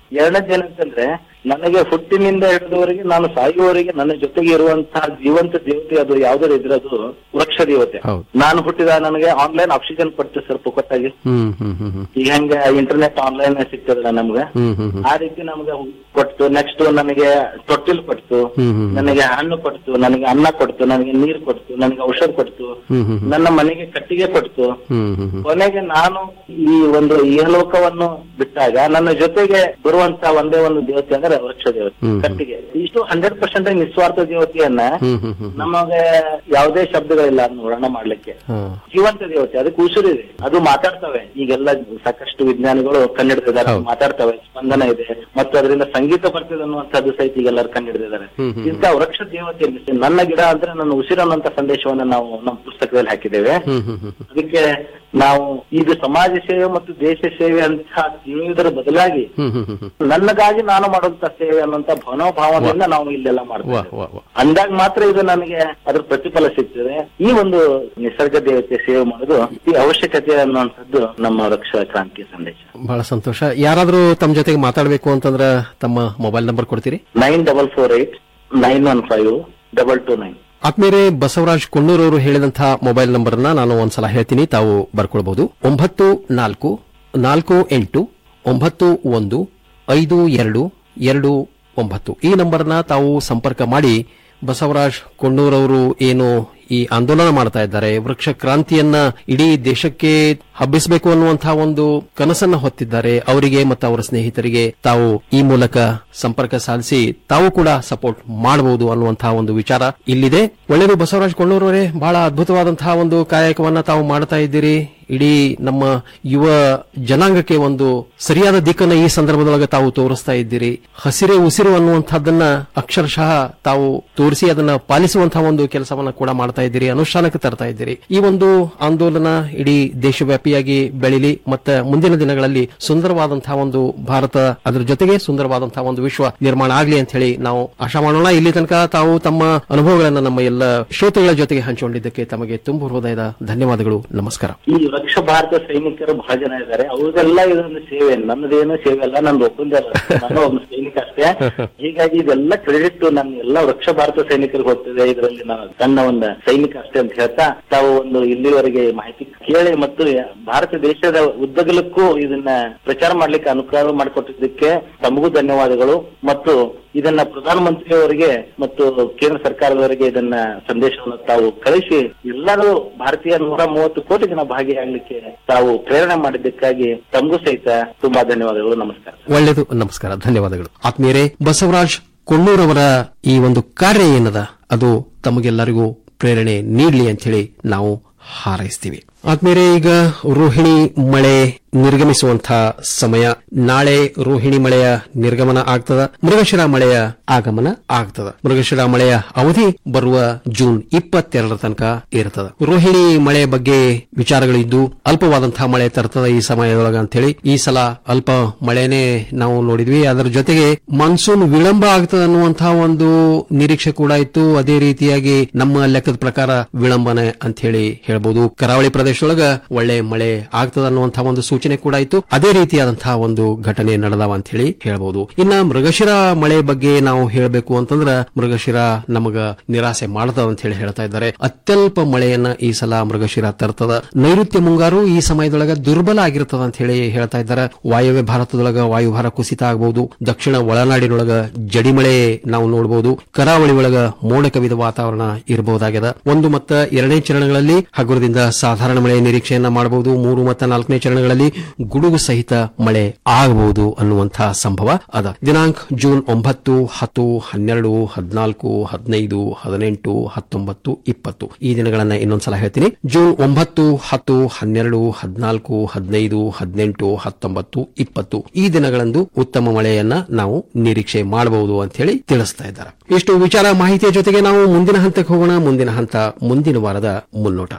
ಎರಡನೇದು ಏನಂತಂದ್ರೆ ನನಗೆ ಹುಟ್ಟಿನಿಂದ ಹಿಡಿದವರೆಗೆ ನಾನು ಸಾಯುವವರೆಗೆ ನನ್ನ ಜೊತೆಗೆ ಇರುವಂತಹ ಜೀವಂತ ದೇವತೆ ಅದು ಯಾವ್ದಾರು ಇದ್ರೆ ಅದು ವೃಕ್ಷ ದೇವತೆ ಹೌದು. ನಾನು ಹುಟ್ಟಿದ ನನಗೆ ಆನ್ಲೈನ್ ಆಕ್ಸಿಜನ್ ಕೊಡ್ತೀವಿ ಸರ್ ಪುಕ್ಕಟ್ಟಾಗಿ ಹ್ಮ್ ಹ್ಮ್ ಹ್ಮ್ ಹ್ಮ್ ಈಗ ಹೆಂಗ ಇಂಟರ್ನೆಟ್ ಆನ್ಲೈನ್ ಸಿಗ್ತದಲ್ಲ ನಮ್ಗೆ ಹ್ಮ್ ಹ್ಮ್ ಹ್ಮ್ ಆ ರೀತಿ ನಮ್ಗೆ ಕೊಡ್ತು ನೆಕ್ಸ್ಟ್ ನನಗೆ ತೊಟ್ಟಿಲ್ ಕೊಡ್ತು ಹ್ಮ್ ಹ್ಮ್ ಹ್ಮ್. ನನಗೆ ಹಣ್ಣು ಕೊಡ್ತು ನನಗೆ ಅನ್ನ ಕೊಡ್ತು ನನಗೆ ನೀರು ಕೊಡ್ತು ನನಗೆ ಔಷಧ ಕೊಡ್ತು ಹ್ಮ್ ಹ್ಮ್ ಹ್ಮ್. ನನ್ನ ಮನೆಗೆ ಕಟ್ಟಿಗೆ ಕೊಡ್ತು ಹ್ಮ್ ಹ್ಮ್ ಹ್ಮ್. ಕೊನೆಗೆ ನಾನು ಈ ಒಂದು ಇಹಲೋಕವನ್ನು ಬಿಟ್ಟಾಗ ನನ್ನ ಜೊತೆಗೆ ಬರುವಂತ ಒಂದೇ ಒಂದು ದೇವತೆ ಅಂದ್ರೆ ವೃಕ್ಷ ದೇವತೆ ಹ್ಮ್ ಹ್ಮ್. ಕಟ್ಟಿಗೆ ಇಷ್ಟು ಹಂಡ್ರೆಡ್ ಪರ್ಸೆಂಟ್ ನಿಸ್ವಾರ್ಥ ದೇವತೆಯನ್ನ ಹ್ಮ್ ಹ್ಮ್ ಹ್ಮ್. ನಮಗೆ ಯಾವುದೇ ಶಬ್ದಗಳಿಲ್ಲ ಅದನ್ನ ವರ್ಣನೆ ಮಾಡ್ಲಿಕ್ಕೆ ಹಾ. ಜೀವಂತ ದೇವತೆ ಅದಕ್ಕೆ ಉಸಿರಿದೆ ಅದು ಮಾತಾಡ್ತವೆ ಈಗೆಲ್ಲ ಸಾಕಷ್ಟು ವಿಜ್ಞಾನಿಗಳು ಕಂಡಿಡಿದಿದ್ದಾರೆ ಹೌದು. ಮಾತಾಡ್ತವೆ ಸ್ಪಂದನ ಇದೆ ಮತ್ತು ಅದರಿಂದ ಸಂಗೀತ ಬರ್ತದೆ ಅನ್ನುವಂಥದ್ದು ಸಹಿತ ಈಗೆಲ್ಲರೂ ಕಂಡಿಡಿದಿದ್ದಾರೆ ಹ್ಮ್ ಹ್ಮ್. ಇಂಥ ವೃಕ್ಷ ದೇವತೆ ನನ್ನ ಗಿಡ ಅಂದ್ರೆ ನನ್ನ ಉಸಿರು ಅನ್ನುವಂತ ಸಂದೇಶವನ್ನ ನಾವು ನಮ್ಮ ಪುಸ್ತಕದಲ್ಲಿ ಹಾಕಿದ್ದೇವೆ ಹ್ಮ್ ಹ್ಮ್ ಹ್ಮ್ ಹ್ಮ್. ಅದಕ್ಕೆ ನಾವು ಇದು ಸಮಾಜ ಸೇವೆ ಮತ್ತು ದೇಶ ಸೇವೆ ಅಂತ ತಿಳಿಯುವುದರ ಬದಲಾಗಿ ಹ್ಮ್ ಹ್ಮ್ ಹ್ಮ್ ಹ್ಮ್. ನನ್ನಗಾಗಿ ನಾನು ಮಾಡುವಂತ ಸೇವೆ ಅನ್ನುವಂತ ಮನೋಭಾವದಿಂದ ನಾವು ಇಲ್ಲೆಲ್ಲ ಮಾಡ್ತೇವೆ ವಾಹ್ ವಾಹ್ ವಾಹ್ ಅಂದಾಗ ಮಾತ್ರ ಇದು ನನಗೆ ಅದ್ರ ಪ್ರತಿಫಲ ಸಿಗ್ತದೆ ಈ ಒಂದು ನಿಸರ್ಗ ದೇವತೆ ಸೇವೆ ಮಾಡೋದು ಈ ಅವಶ್ಯಕತೆ ಅನ್ನುವಂಥದ್ದು ನಮ್ಮ ವೃಕ್ಷ ಕ್ರಾಂತಿ ಸಂದೇಶ ಬಹಳ ಸಂತೋಷ ಯಾರಾದ್ರೂ ತಮ್ಮ ಜೊತೆಗೆ ಮಾತಾಡಬೇಕು ಅಂತಂದ್ರ ತಮ್ಮ ಮೊಬೈಲ್ ನಂಬರ್ ಕೊಡ್ತೀರಿ nine double four eight nine one five double two nine ಆತ್ಮೇರೆ ಬಸವರಾಜ್ ಕೊಂಡೂರ್ ಅವರು ಹೇಳಿದಂತಹ ಮೊಬೈಲ್ ನಂಬರ್ ಅನ್ನ ನಾನು ಒಂದ್ಸಲ ಹೇಳ್ತೀನಿ ತಾವು ಬರ್ಕೊಳ್ಬಹುದು ಒಂಬತ್ತು ನಾಲ್ಕು ನಾಲ್ಕು ಎಂಟು ಒಂಬತ್ತು ಒಂದು ಐದು ಎರಡು ಎರಡು ಒಂಬತ್ತು ಈ ನಂಬರ್ನ ತಾವು ಸಂಪರ್ಕ ಮಾಡಿ ಬಸವರಾಜ್ ಕೊಂಡೂರ್ ಅವರು ಏನು ಈ ಆಂದೋಲನ ಮಾಡ್ತಾ ಇದ್ದಾರೆ ವೃಕ್ಷ ಕ್ರಾಂತಿಯನ್ನ ಇಡೀ ದೇಶಕ್ಕೆ ಹಬ್ಬಿಸಬೇಕು ಅನ್ನುವಂತಹ ಒಂದು ಕನಸನ್ನ ಹೊತ್ತಿದ್ದಾರೆ ಅವರಿಗೆ ಮತ್ತು ಅವರ ಸ್ನೇಹಿತರಿಗೆ ತಾವು ಈ ಮೂಲಕ ಸಂಪರ್ಕ ಸಾಧಿಸಿ ತಾವು ಕೂಡ ಸಪೋರ್ಟ್ ಮಾಡಬಹುದು ಅನ್ನುವಂತಹ ಒಂದು ವಿಚಾರ ಇಲ್ಲಿದೆ ಒಳ್ಳೆಯದು ಬಸವರಾಜ್ ಕೊಳ್ಳೂರವರೇ ಬಹಳ ಅದ್ಭುತವಾದಂತಹ ಒಂದು ಕಾಯಕವನ್ನ ತಾವು ಮಾಡ್ತಾ ಇದ್ದೀರಿ ಇಡೀ ನಮ್ಮ ಯುವ ಜನಾಂಗಕ್ಕೆ ಒಂದು ಸರಿಯಾದ ದಿಕ್ಕನ್ನ ಈ ಸಂದರ್ಭದೊಳಗೆ ತಾವು ತೋರಿಸ್ತಾ ಇದ್ದೀರಿ ಹಸಿರೇ ಉಸಿರು ಅನ್ನುವಂಥದ್ದನ್ನ ಅಕ್ಷರಶಃ ತಾವು ತೋರಿಸಿ ಅದನ್ನ ಪಾಲಿಸುವಂತಹ ಒಂದು ಕೆಲಸವನ್ನ ಕೂಡ ಮಾಡ್ತಾ ಇದ್ದೀರಿ ಅನುಷ್ಠಾನಕ್ಕೆ ತರ್ತಾ ಇದ್ದೀರಿ ಈ ಒಂದು ಆಂದೋಲನ ಇಡೀ ದೇಶವ್ಯಾಪಿಯಾಗಿ ಬೆಳಿಲಿ ಮತ್ತೆ ಮುಂದಿನ ದಿನಗಳಲ್ಲಿ ಸುಂದರವಾದಂತಹ ಒಂದು ಭಾರತ ಅದರ ಜೊತೆಗೆ ಸುಂದರವಾದಂತಹ ಒಂದು ವಿಶ್ವ ನಿರ್ಮಾಣ ಆಗಲಿ ಅಂತ ಹೇಳಿ ನಾವು ಆಶಾ ಮಾಡೋಣ ಇಲ್ಲಿ ತನಕ ತಾವು ತಮ್ಮ ಅನುಭವಗಳನ್ನ ನಮ್ಮ ಎಲ್ಲ ಶ್ರೋತೃಗಳ ಜೊತೆಗೆ ಹಂಚಿಕೊಂಡಿದ್ದಕ್ಕೆ ತಮಗೆ ತುಂಬ ಹೃದಯದ ಧನ್ಯವಾದಗಳು ನಮಸ್ಕಾರ ಈ ವೃಕ್ಷ ಭಾರತ ಸೈನಿಕರು ಬಹಳ ಜನ ಇದ್ದಾರೆ ಅವ್ರಿಗೆಲ್ಲ ಇದೊಂದು ಸೇವೆ ನನ್ನದೇನು ಸೇವೆ ಅಲ್ಲ ನಂದು ಒಬ್ಬಂದೇ ಅಲ್ಲ ನಾನು ಒಬ್ಬ ಸೈನಿಕ ಅಷ್ಟೇ ಹೀಗಾಗಿ ಇದೆಲ್ಲ ಕ್ರೆಡಿಟ್ ನನ್ನ ಎಲ್ಲ ವೃಕ್ಷ ಭಾರತ ಸೈನಿಕರಿಗೆ ಹೋಗ್ತದೆ ಇದರಲ್ಲಿ ನಾನು ಸಣ್ಣ ಒಂದು ಸೈನಿಕ ಅಷ್ಟೇ ಅಂತ ಹೇಳ್ತಾ ತಾವು ಒಂದು ಇಲ್ಲಿವರೆಗೆ ಮಾಹಿತಿ ಕೇಳಿ ಮತ್ತು ಭಾರತ ದೇಶದ ಉದ್ದಗಲಕ್ಕೂ ಇದನ್ನ ಪ್ರಚಾರ ಮಾಡ್ಲಿಕ್ಕೆ ಅನುಕೂಲ ಮಾಡಿಕೊಟ್ಟಿದ್ದಕ್ಕೆ ತಮಗೂ ಧನ್ಯವಾದಗಳು ಮತ್ತು ಇದನ್ನ ಪ್ರಧಾನಮಂತ್ರಿಯವರಿಗೆ ಮತ್ತು ಕೇಂದ್ರ ಸರ್ಕಾರದವರಿಗೆ ಇದನ್ನ ಸಂದೇಶವನ್ನು ತಾವು ಕಳಿಸಿ ಎಲ್ಲರೂ ಭಾರತೀಯ ನೂರ ಮೂವತ್ತು ಕೋಟಿ ಜನ ಭಾಗಿಯಾಗಲಿಕ್ಕೆ ತಾವು ಪ್ರೇರಣೆ ಮಾಡಿದ್ದಕ್ಕಾಗಿ ತಮಗೂ ಸಹಿತ ತುಂಬಾ ಧನ್ಯವಾದಗಳು ನಮಸ್ಕಾರ ಒಳ್ಳೆಯದು ನಮಸ್ಕಾರ ಧನ್ಯವಾದಗಳು ಆತ್ಮೀಯರೇ ಬಸವರಾಜ್ ಕೊಳ್ಳೂರವರ ಈ ಒಂದು ಕಾರ್ಯ ಏನದ ಅದು ತಮಗೆಲ್ಲರಿಗೂ ಪ್ರೇರಣೆ ನೀಡಲಿ ಅಂತ ಹೇಳಿ ನಾವು ಹಾರೈಸ್ತೀವಿ ಆದ್ಮೇಲೆ ಈಗ ರೋಹಿಣಿ ಮಳೆ ನಿರ್ಗಮಿಸುವಂತಹ ಸಮಯ ನಾಳೆ ರೋಹಿಣಿ ಮಳೆಯ ನಿರ್ಗಮನ ಆಗ್ತದ ಮೃಗಶಿರ ಮಳೆಯ ಆಗಮನ ಆಗ್ತದ ಮೃಗಶಿರ ಮಳೆಯ ಅವಧಿ ಬರುವ ಜೂನ್ ಇಪ್ಪತ್ತೆರಡರ ತನಕ ಇರ್ತದ ರೋಹಿಣಿ ಮಳೆ ಬಗ್ಗೆ ವಿಚಾರಗಳು ಇದ್ದು ಅಲ್ಪವಾದಂತಹ ಮಳೆ ತರ್ತದ ಈ ಸಮಯದೊಳಗ ಅಂತ ಹೇಳಿ ಈ ಸಲ ಅಲ್ಪ ಮಳೆನೇ ನಾವು ನೋಡಿದ್ವಿ ಅದರ ಜೊತೆಗೆ ಮಾನ್ಸೂನ್ ವಿಳಂಬ ಆಗ್ತದ ಅನ್ನುವಂತಹ ಒಂದು ನಿರೀಕ್ಷೆ ಕೂಡ ಇತ್ತು ಅದೇ ರೀತಿಯಾಗಿ ನಮ್ಮ ಲೆಕ್ಕದ ಪ್ರಕಾರ ವಿಳಂಬನೆ ಅಂತ ಹೇಳಿ ಹೇಳ್ಬೋದು ಕರಾವಳಿ ಪ್ರದೇಶದೊಳಗ ಒಳ್ಳೆ ಮಳೆ ಆಗ್ತದ ಅನ್ನುವಂತಹ ಒಂದು ಸೂಚನೆ ಕೂಡ ಇತ್ತು ಅದೇ ರೀತಿಯಾದಂತಹ ಒಂದು ಘಟನೆ ನಡೆದವ ಅಂತ ಹೇಳಿ ಹೇಳ್ಬೋದು ಇನ್ನ ಮೃಗಶಿರ ಮಳೆ ಬಗ್ಗೆ ನಾವು ಹೇಳಬೇಕು ಅಂತಂದ್ರ ಮೃಗಶಿರ ನಮಗ ನಿರಾಸೆ ಮಾಡದ ಅಂತ ಹೇಳಿ ಹೇಳ್ತಾ ಇದ್ದಾರೆ ಅತ್ಯಲ್ಪ ಮಳೆಯನ್ನ ಈ ಸಲ ಮೃಗಶಿರ ತರ್ತದ ನೈಋತ್ಯ ಮುಂಗಾರು ಈ ಸಮಯದೊಳಗ ದುರ್ಬಲ ಆಗಿರ್ತದ ಅಂತ ಹೇಳಿ ಹೇಳ್ತಾ ಇದ್ದಾರೆ ವಾಯವ್ಯ ಭಾರತದೊಳಗ ವಾಯುಭಾರ ಕುಸಿತ ಆಗಬಹುದು ದಕ್ಷಿಣ ಒಳನಾಡಿನೊಳಗ ಜಡಿಮಳೆ ನಾವು ನೋಡಬಹುದು ಕರಾವಳಿ ಒಳಗ ಮೋಡ ಕವಿದ ವಾತಾವರಣ ಇರಬಹುದಾಗಿದೆ ಒಂದು ಮತ್ತು ಎರಡನೇ ಚರಣಗಳಲ್ಲಿ ಹಗುರದಿಂದ ಸಾಧಾರಣ ಮಳೆಯ ನಿರೀಕ್ಷೆಯನ್ನ ಮಾಡಬಹುದು ಮೂರು ಮತ್ತು ನಾಲ್ಕನೇ ಚರಣಗಳಲ್ಲಿ ಗುಡುಗು ಸಹಿತ ಮಳೆ ಆಗಬಹುದು ಅನ್ನುವಂತಹ ಸಂಭವ ಅದ ದಿನಾಂಕ ಜೂನ್ ಒಂಬತ್ತು ಹತ್ತು ಹನ್ನೆರಡು ಹದಿನಾಲ್ಕು ಹದಿನೈದು ಹದಿನೆಂಟು ಹತ್ತೊಂಬತ್ತು ಇಪ್ಪತ್ತು ಈ ದಿನಗಳನ್ನ ಇನ್ನೊಂದ್ಸಲ ಹೇಳ್ತೀನಿ ಜೂನ್ ಒಂಬತ್ತು ಹತ್ತು ಹನ್ನೆರಡು ಹದಿನಾಲ್ಕು ಹದಿನೈದು ಹದಿನೆಂಟು ಹತ್ತೊಂಬತ್ತು ಇಪ್ಪತ್ತು ಈ ದಿನಗಳಂದು ಉತ್ತಮ ಮಳೆಯನ್ನ ನಾವು ನಿರೀಕ್ಷೆ ಮಾಡಬಹುದು ಅಂತ ಹೇಳಿ ತಿಳಿಸ್ತಾ ಇದ್ದಾರೆ ಇಷ್ಟು ವಿಚಾರ ಮಾಹಿತಿಯ ಜೊತೆಗೆ ನಾವು ಮುಂದಿನ ಹಂತಕ್ಕೆ ಹೋಗೋಣ ಮುಂದಿನ ಹಂತ ಮುಂದಿನ ವಾರದ ಮುನ್ನೋಟ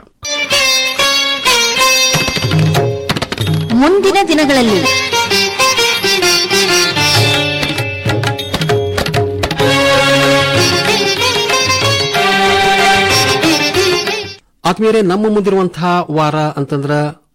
ಮುಂದಿನ ದಿನಗಳಲ್ಲಿ ಆತ್ಮೀಯರೇ ನಮ್ಮ ಮುಂದಿರುವಂತಹ ವಾರ ಅಂತಂದ್ರ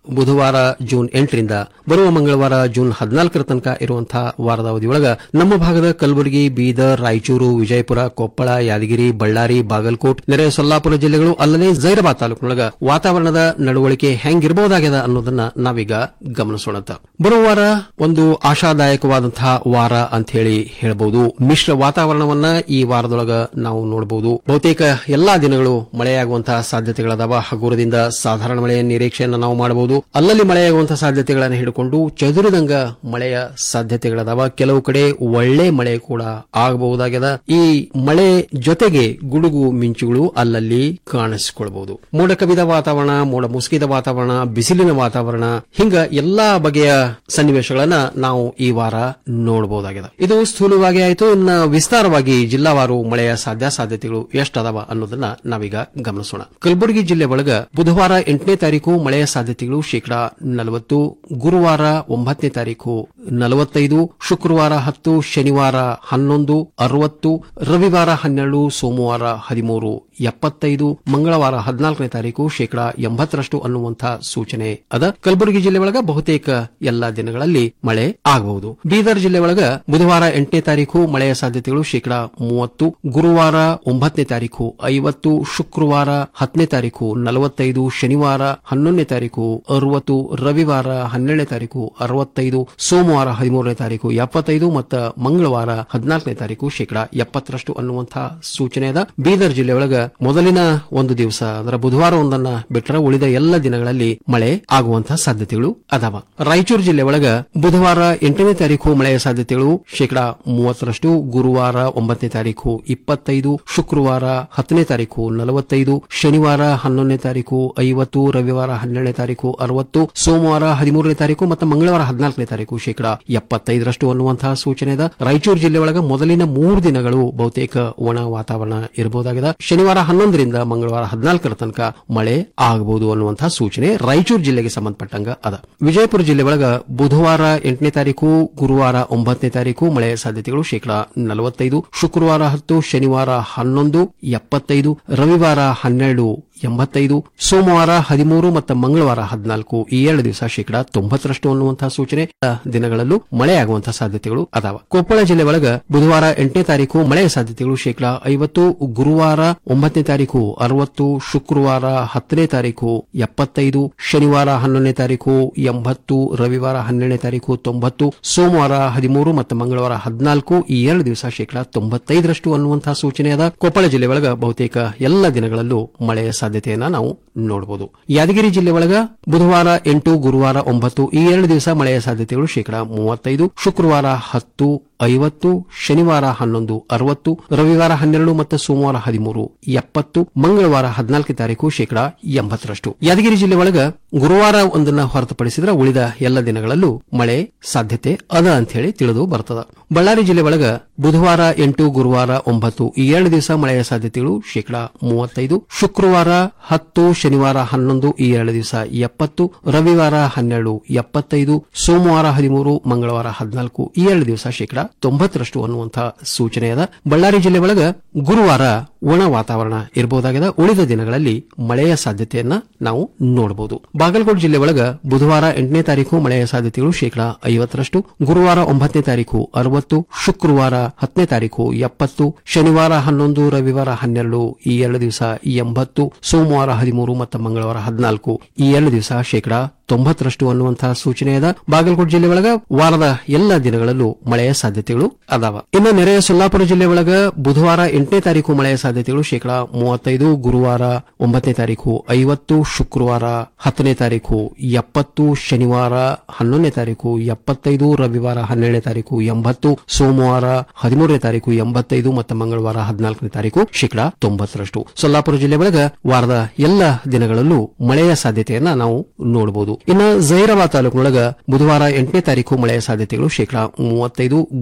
ಬುಧವಾರ ಜೂನ್ ಎಂಟರಿಂದ ಬರುವ ಮಂಗಳವಾರ ಜೂನ್ ಹದಿನಾಲ್ಕರ ತನಕ ಇರುವಂತಹ ವಾರದ ಅವಧಿಯೊಳಗ ನಮ್ಮ ಭಾಗದ ಕಲಬುರಗಿ ಬೀದರ್ ರಾಯಚೂರು ವಿಜಯಪುರ ಕೊಪ್ಪಳ ಯಾದಗಿರಿ ಬಳ್ಳಾರಿ ಬಾಗಲಕೋಟ್ ನೆರೆಯ ಸೊಲ್ಲಾಪುರ ಜಿಲ್ಲೆಗಳು ಅಲ್ಲದೆ ಜೈರಾಬಾದ್ ತಾಲೂಕಿನೊಳಗ ವಾತಾವರಣದ ನಡವಳಿಕೆ ಹೆಂಗಿರಬಹುದಾಗಿದೆ ಅನ್ನೋದನ್ನ ನಾವೀಗ ಗಮನಿಸೋಣ ಬರುವ ವಾರ ಒಂದು ಆಶಾದಾಯಕವಾದಂತಹ ವಾರ ಅಂತ ಹೇಳಿ ಹೇಳಬಹುದು ಮಿಶ್ರ ವಾತಾವರಣವನ್ನ ಈ ವಾರದೊಳಗ ನಾವು ನೋಡಬಹುದು ಬಹುತೇಕ ಎಲ್ಲಾ ದಿನಗಳು ಮಳೆಯಾಗುವಂತಹ ಸಾಧ್ಯತೆಗಳದಾವ ಹಗುರದಿಂದ ಸಾಧಾರಣ ಮಳೆಯ ನಿರೀಕ್ಷೆಯನ್ನು ನಾವು ಮಾಡಬಹುದು ಅಲ್ಲಲ್ಲಿ ಮಳೆಯಾಗುವಂತಹ ಸಾಧ್ಯತೆಗಳನ್ನು ಹಿಡಿಕೊಂಡು ಚದುರಿದಂಗ ಮಳೆಯ ಸಾಧ್ಯತೆಗಳದಾವ ಕೆಲವು ಕಡೆ ಒಳ್ಳೆ ಮಳೆ ಕೂಡ ಆಗಬಹುದಾಗಿದೆ ಈ ಮಳೆ ಜೊತೆಗೆ ಗುಡುಗು ಮಿಂಚುಗಳು ಅಲ್ಲಲ್ಲಿ ಕಾಣಿಸಿಕೊಳ್ಬಹುದು ಮೋಡ ಕವಿದ ವಾತಾವರಣ ಮೋಡ ಮುಸುಕಿದ ವಾತಾವರಣ ಬಿಸಿಲಿನ ವಾತಾವರಣ ಹಿಂಗ ಎಲ್ಲಾ ಬಗೆಯ ಸನ್ನಿವೇಶಗಳನ್ನ ನಾವು ಈ ವಾರ ನೋಡಬಹುದಾಗಿದೆ ಇದು ಸ್ಥೂಲವಾಗಿ ಆಯಿತು ಇನ್ನ ವಿಸ್ತಾರವಾಗಿ ಜಿಲ್ಲಾವಾರು ಮಳೆಯ ಸಾಧ್ಯಾಸಾಧ್ಯತೆಗಳು ಎಷ್ಟದಾವ ಅನ್ನೋದನ್ನ ನಾವೀಗ ಗಮನಿಸೋಣ ಕಲಬುರಗಿ ಜಿಲ್ಲೆ ಒಳಗ ಬುಧವಾರ ಎಂಟನೇ ತಾರೀಕು ಮಳೆಯ ಸಾಧ್ಯತೆಗಳು ಶೇಕಡಾ ನಲವತ್ತು ಗುರುವಾರ ಒಂಬತ್ತನೇ ತಾರೀಕು ನಲವತ್ತೈದು ಶುಕ್ರವಾರ ಹತ್ತು ಶನಿವಾರ ಹನ್ನೊಂದು ಅರವತ್ತು ರವಿವಾರ ಹನ್ನೆರಡು ಸೋಮವಾರ ಹದಿಮೂರು ಎಪ್ಪತ್ತೈದು ಮಂಗಳವಾರ ಹದಿನಾಲ್ಕನೇ ತಾರೀಕು ಶೇಕಡಾ ಎಂಬತ್ತರಷ್ಟು ಅನ್ನುವಂತಹ ಸೂಚನೆ ಅದ ಕಲಬುರಗಿ ಜಿಲ್ಲೆ ಒಳಗ ಬಹುತೇಕ ಎಲ್ಲಾ ದಿನಗಳಲ್ಲಿ ಮಳೆ ಆಗಬಹುದು ಬೀದರ್ ಜಿಲ್ಲೆ ಒಳಗ ಬುಧವಾರ ಎಂಟನೇ ತಾರೀಕು ಮಳೆಯ ಸಾಧ್ಯತೆಗಳು ಶೇಕಡಾ ಮೂವತ್ತು ಗುರುವಾರ ಒಂಬತ್ತನೇ ತಾರೀಕು ಐವತ್ತು ಶುಕ್ರವಾರ ಹತ್ತನೇ ತಾರೀಕು ನಲವತ್ತೈದು ಶನಿವಾರ ಹನ್ನೊಂದನೇ ತಾರೀಕು ಅರವತ್ತು ರವಿವಾರ ಹನ್ನೆರಡನೇ ತಾರೀಕು ಅರವತ್ತೈದು ಸೋಮವಾರ ಹದಿಮೂರನೇ ತಾರೀಕು ಎಪ್ಪತ್ತೈದು ಮತ್ತು ಮಂಗಳವಾರ ಹದಿನಾಲ್ಕನೇ ತಾರೀಕು ಶೇಕಡಾ ಎಪ್ಪತ್ತರಷ್ಟು ಅನ್ನುವಂತಹ ಸೂಚನೆ ಅದ ಬೀದರ್ ಜಿಲ್ಲೆ ಒಳಗ ಮೊದಲಿನ ಒಂದು ದಿವಸ ಅಂದ್ರೆ ಬುಧವಾರ ಒಂದನ್ನ ಬಿಟ್ಟರೆ ಉಳಿದ ಎಲ್ಲ ದಿನಗಳಲ್ಲಿ ಮಳೆ ಆಗುವಂತಹ ಸಾಧ್ಯತೆಗಳು ಅದಾವ ರಾಯಚೂರು ಜಿಲ್ಲೆ ಒಳಗ ಬುಧವಾರ ಎಂಟನೇ ತಾರೀಕು ಮಳೆಯ ಸಾಧ್ಯತೆಗಳು ಶೇಕಡಾ ಮೂವತ್ತರಷ್ಟು ಗುರುವಾರ ಒಂಬತ್ತನೇ ತಾರೀಕು ಇಪ್ಪತ್ತೈದು ಶುಕ್ರವಾರ ಹತ್ತನೇ ತಾರೀಕು ನಲವತ್ತೈದು ಶನಿವಾರ ಹನ್ನೊಂದನೇ ತಾರೀಕು ಐವತ್ತು ರವಿವಾರ ಹನ್ನೆರಡನೇ ತಾರೀಕು ಅರವತ್ತು ಸೋಮವಾರ ಹದಿಮೂರನೇ ತಾರೀಕು ಮತ್ತು ಮಂಗಳವಾರ ಹದಿನಾಲ್ಕನೇ ತಾರೀಕು ಶೇಕಡಾ ಎಪ್ಪತ್ತೈದರಷ್ಟು ಅನ್ನುವಂತಹ ಸೂಚನೆ ಇದೆ ರಾಯಚೂರು ಜಿಲ್ಲೆ ಒಳಗ ಮೊದಲಿನ ಮೂರು ದಿನಗಳು ಬಹುತೇಕ ಒಣ ವಾತಾವರಣ ಇರಬಹುದಾಗಿದೆ ಶನಿವಾರ ಹನ್ನೊಂದರಿಂದ ಮಂಗಳವಾರ ಹದಿನಾಲ್ಕರ ತನಕ ಮಳೆ ಆಗಬಹುದು ಅನ್ನುವಂತಹ ಸೂಚನೆ ರಾಯಚೂರು ಜಿಲ್ಲೆಗೆ ಸಂಬಂಧಪಟ್ಟಂಗ ಅದ ವಿಜಯಪುರ ಜಿಲ್ಲೆ ಒಳಗ ಬುಧವಾರ ಎಂಟನೇ ತಾರೀಕು ಗುರುವಾರ ಒಂಬತ್ತನೇ ತಾರೀಕು ಮಳೆಯ ಸಾಧ್ಯತೆಗಳು ಶೇಕಡಾ ನಲವತ್ತೈದು ಶುಕ್ರವಾರ ಹತ್ತು ಶನಿವಾರ ಹನ್ನೊಂದು ಎಪ್ಪತ್ತೈದು ರವಿವಾರ ಹನ್ನೆರಡು ಎಂಬತ್ತೈದು ಸೋಮವಾರ ಹದಿಮೂರು ಮತ್ತು ಮಂಗಳವಾರ ಹದಿನಾಲ್ಕು ಈ ಎರಡು ದಿವಸ ಶೇಕಡಾ ತೊಂಬತ್ತರಷ್ಟು ಅನ್ನುವಂತಹ ಸೂಚನೆ ಆ ದಿನಗಳಲ್ಲೂ ಮಳೆಯಾಗುವಂತಹ ಸಾಧ್ಯತೆಗಳು ಅದಾವ ಕೊಪ್ಪಳ ಜಿಲ್ಲೆ ಒಳಗ ಬುಧವಾರ ಎಂಟನೇ ತಾರೀಕು ಮಳೆಯ ಸಾಧ್ಯತೆಗಳು ಶೇಕಡಾ ಐವತ್ತು ಗುರುವಾರ ಒಂಬತ್ತನೇ ತಾರೀಕು ಅರವತ್ತು ಶುಕ್ರವಾರ ಹತ್ತನೇ ತಾರೀಕು ಎಪ್ಪತ್ತೈದು ಶನಿವಾರ ಹನ್ನೊಂದನೇ ತಾರೀಕು ಎಂಬತ್ತು ರವಿವಾರ ಹನ್ನೆರಡನೇ ತಾರೀಕು ತೊಂಬತ್ತು ಸೋಮವಾರ ಹದಿಮೂರು ಮತ್ತು ಮಂಗಳವಾರ ಹದಿನಾಲ್ಕು ಈ ಎರಡು ದಿವಸ ಶೇಕಡಾ ತೊಂಬತ್ತೈದರಷ್ಟು ಅನ್ನುವಂತಹ ಸೂಚನೆ ಅದ ಕೊಪ್ಪಳ ಜಿಲ್ಲೆ ಒಳಗ ಬಹುತೇಕ ಎಲ್ಲ ದಿನಗಳಲ್ಲೂ ಮಳೆಯ ಸಾಧ್ಯತೆಯನ್ನ ನಾವು ನೋಡಬಹುದು ಯಾದಗಿರಿ ಜಿಲ್ಲೆ ಒಳಗ ಬುಧವಾರ ಎಂಟು ಗುರುವಾರ ಒಂಬತ್ತು ಈ ಎರಡು ದಿವಸ ಮಳೆಯ ಸಾಧ್ಯತೆಗಳು ಶೇಕಡಾ ಮೂವತ್ತೈದು ಶುಕ್ರವಾರ ಹತ್ತು ಐವತ್ತು ಶನಿವಾರ ಹನ್ನೊಂದು ಅರವತ್ತು ರವಿವಾರ ಹನ್ನೆರಡು ಮತ್ತು ಸೋಮವಾರ ಹದಿಮೂರು ಎಪ್ಪತ್ತು ಮಂಗಳವಾರ ಹದಿನಾಲ್ಕನೇ ತಾರೀಕು ಶೇಕಡಾ ಎಂಬತ್ತರಷ್ಟು ಯಾದಗಿರಿ ಜಿಲ್ಲೆ ಒಳಗ ಗುರುವಾರ ಒಂದನ್ನ ಹೊರತುಪಡಿಸಿದ್ರೆ ಉಳಿದ ಎಲ್ಲ ದಿನಗಳಲ್ಲೂ ಮಳೆ ಸಾಧ್ಯತೆ ಅದ ಅಂತ ಹೇಳಿ ತಿಳಿದು ಬರ್ತದ ಬಳ್ಳಾರಿ ಜಿಲ್ಲೆ ಒಳಗ ಬುಧವಾರ ಎಂಟು ಗುರುವಾರ ಒಂಬತ್ತು ಈ ಎರಡು ದಿವಸ ಮಳೆಯ ಸಾಧ್ಯತೆಗಳು ಶೇಕಡಾ ಮೂವತ್ತೈದು ಶುಕ್ರವಾರ ಹತ್ತು ಶನಿವಾರ ಹನ್ನೊಂದು ಈ ಎರಡು ದಿವಸ ಎಪ್ಪತ್ತು ರವಿವಾರ ಹನ್ನೆರಡು ಎಪ್ಪತ್ತೈದು ಸೋಮವಾರ ಹದಿಮೂರು ಮಂಗಳವಾರ ಹದಿನಾಲ್ಕು ಈ ಎರಡು ದಿವಸ ಶೇಕಡಾ ತೊಂಬತ್ತರಷ್ಟು ಅನ್ನುವಂತಹ ಸೂಚನೆ ಅದ ಬಳ್ಳಾರಿ ಜಿಲ್ಲೆ ಒಳಗ ಗುರುವಾರ ಒಣ ವಾತಾವರಣ ಇರಬಹುದಾಗಿದೆ ಉಳಿದ ದಿನಗಳಲ್ಲಿ ಮಳೆಯ ಸಾಧ್ಯತೆಯನ್ನ ನಾವು ನೋಡಬಹುದು ಬಾಗಲಕೋಟೆ ಜಿಲ್ಲೆ ಒಳಗ ಬುಧವಾರ ಎಂಟನೇ ತಾರೀಕು ಮಳೆಯ ಸಾಧ್ಯತೆಗಳು ಶೇಕಡಾ ಐವತ್ತರಷ್ಟು ಗುರುವಾರ ಒಂಬತ್ತನೇ ತಾರೀಕು ಅರವತ್ತು ಶುಕ್ರವಾರ ಹತ್ತನೇ ತಾರೀಕು ಎಪ್ಪತ್ತು ಶನಿವಾರ ಹನ್ನೊಂದು ರವಿವಾರ ಹನ್ನೆರಡು ಈ ಎರಡು ದಿವಸ ಎಂಬತ್ತು ಸೋಮವಾರ ಹದಿಮೂರು ಮತ್ತು ಮಂಗಳವಾರ ಹದಿನಾಲ್ಕು ಈ ಎರಡು ದಿವಸ ಶೇಕಡಾ ತೊಂಬತ್ತರಷ್ಟು ಅನ್ನುವಂತಹ ಸೂಚನೆ ಅದ ಬಾಗಲಕೋಟೆ ಜಿಲ್ಲೆ ಒಳಗ ವಾರದ ಎಲ್ಲ ದಿನಗಳಲ್ಲೂ ಮಳೆಯ ಸಾಧ್ಯತೆಗಳು ಅದಾವ ಇನ್ನು ನೆರೆಯ ಸೊಲ್ಲಾಪುರ ಜಿಲ್ಲೆ ಒಳಗ ಬುಧವಾರ ಎಂಟನೇ ತಾರೀಕು ಮಳೆಯ ಸಾಧ್ಯತೆಗಳು ಶೇಕಡಾ ಮೂವತ್ತೈದು ಗುರುವಾರ ಒಂಬತ್ತನೇ ತಾರೀಕು ಐವತ್ತು ಶುಕ್ರವಾರ ಹತ್ತನೇ ತಾರೀಕು ಎಪ್ಪತ್ತು ಶನಿವಾರ ಹನ್ನೊಂದನೇ ತಾರೀಕು ಎಪ್ಪತ್ತೈದು ರವಿವಾರ ಹನ್ನೆರಡನೇ ತಾರೀಕು ಎಂಬತ್ತು ಸೋಮವಾರ ಹದಿಮೂರನೇ ತಾರೀಕು ಎಂಬತ್ತೈದು ಮತ್ತು ಮಂಗಳವಾರ ಹದಿನಾಲ್ಕನೇ ತಾರೀಕು ಶೇಕಡಾ ತೊಂಬತ್ತರಷ್ಟು ಸೊಲ್ಲಾಪುರ ಜಿಲ್ಲೆ ಒಳಗ ವಾರದ ಎಲ್ಲ ದಿನಗಳಲ್ಲೂ ಮಳೆಯ ಸಾಧ್ಯತೆಯನ್ನ ನಾವು ನೋಡಬಹುದು ಇನ್ನು ಜೈರಾಬಾದ್ ತಾಲೂಕಿನೊಳಗ ಬುಧವಾರ ಎಂಟನೇ ತಾರೀಕು ಮಳೆಯ ಸಾಧ್ಯತೆಗಳು ಶೇಕಡಾ ಮೂವತ್ತೈದು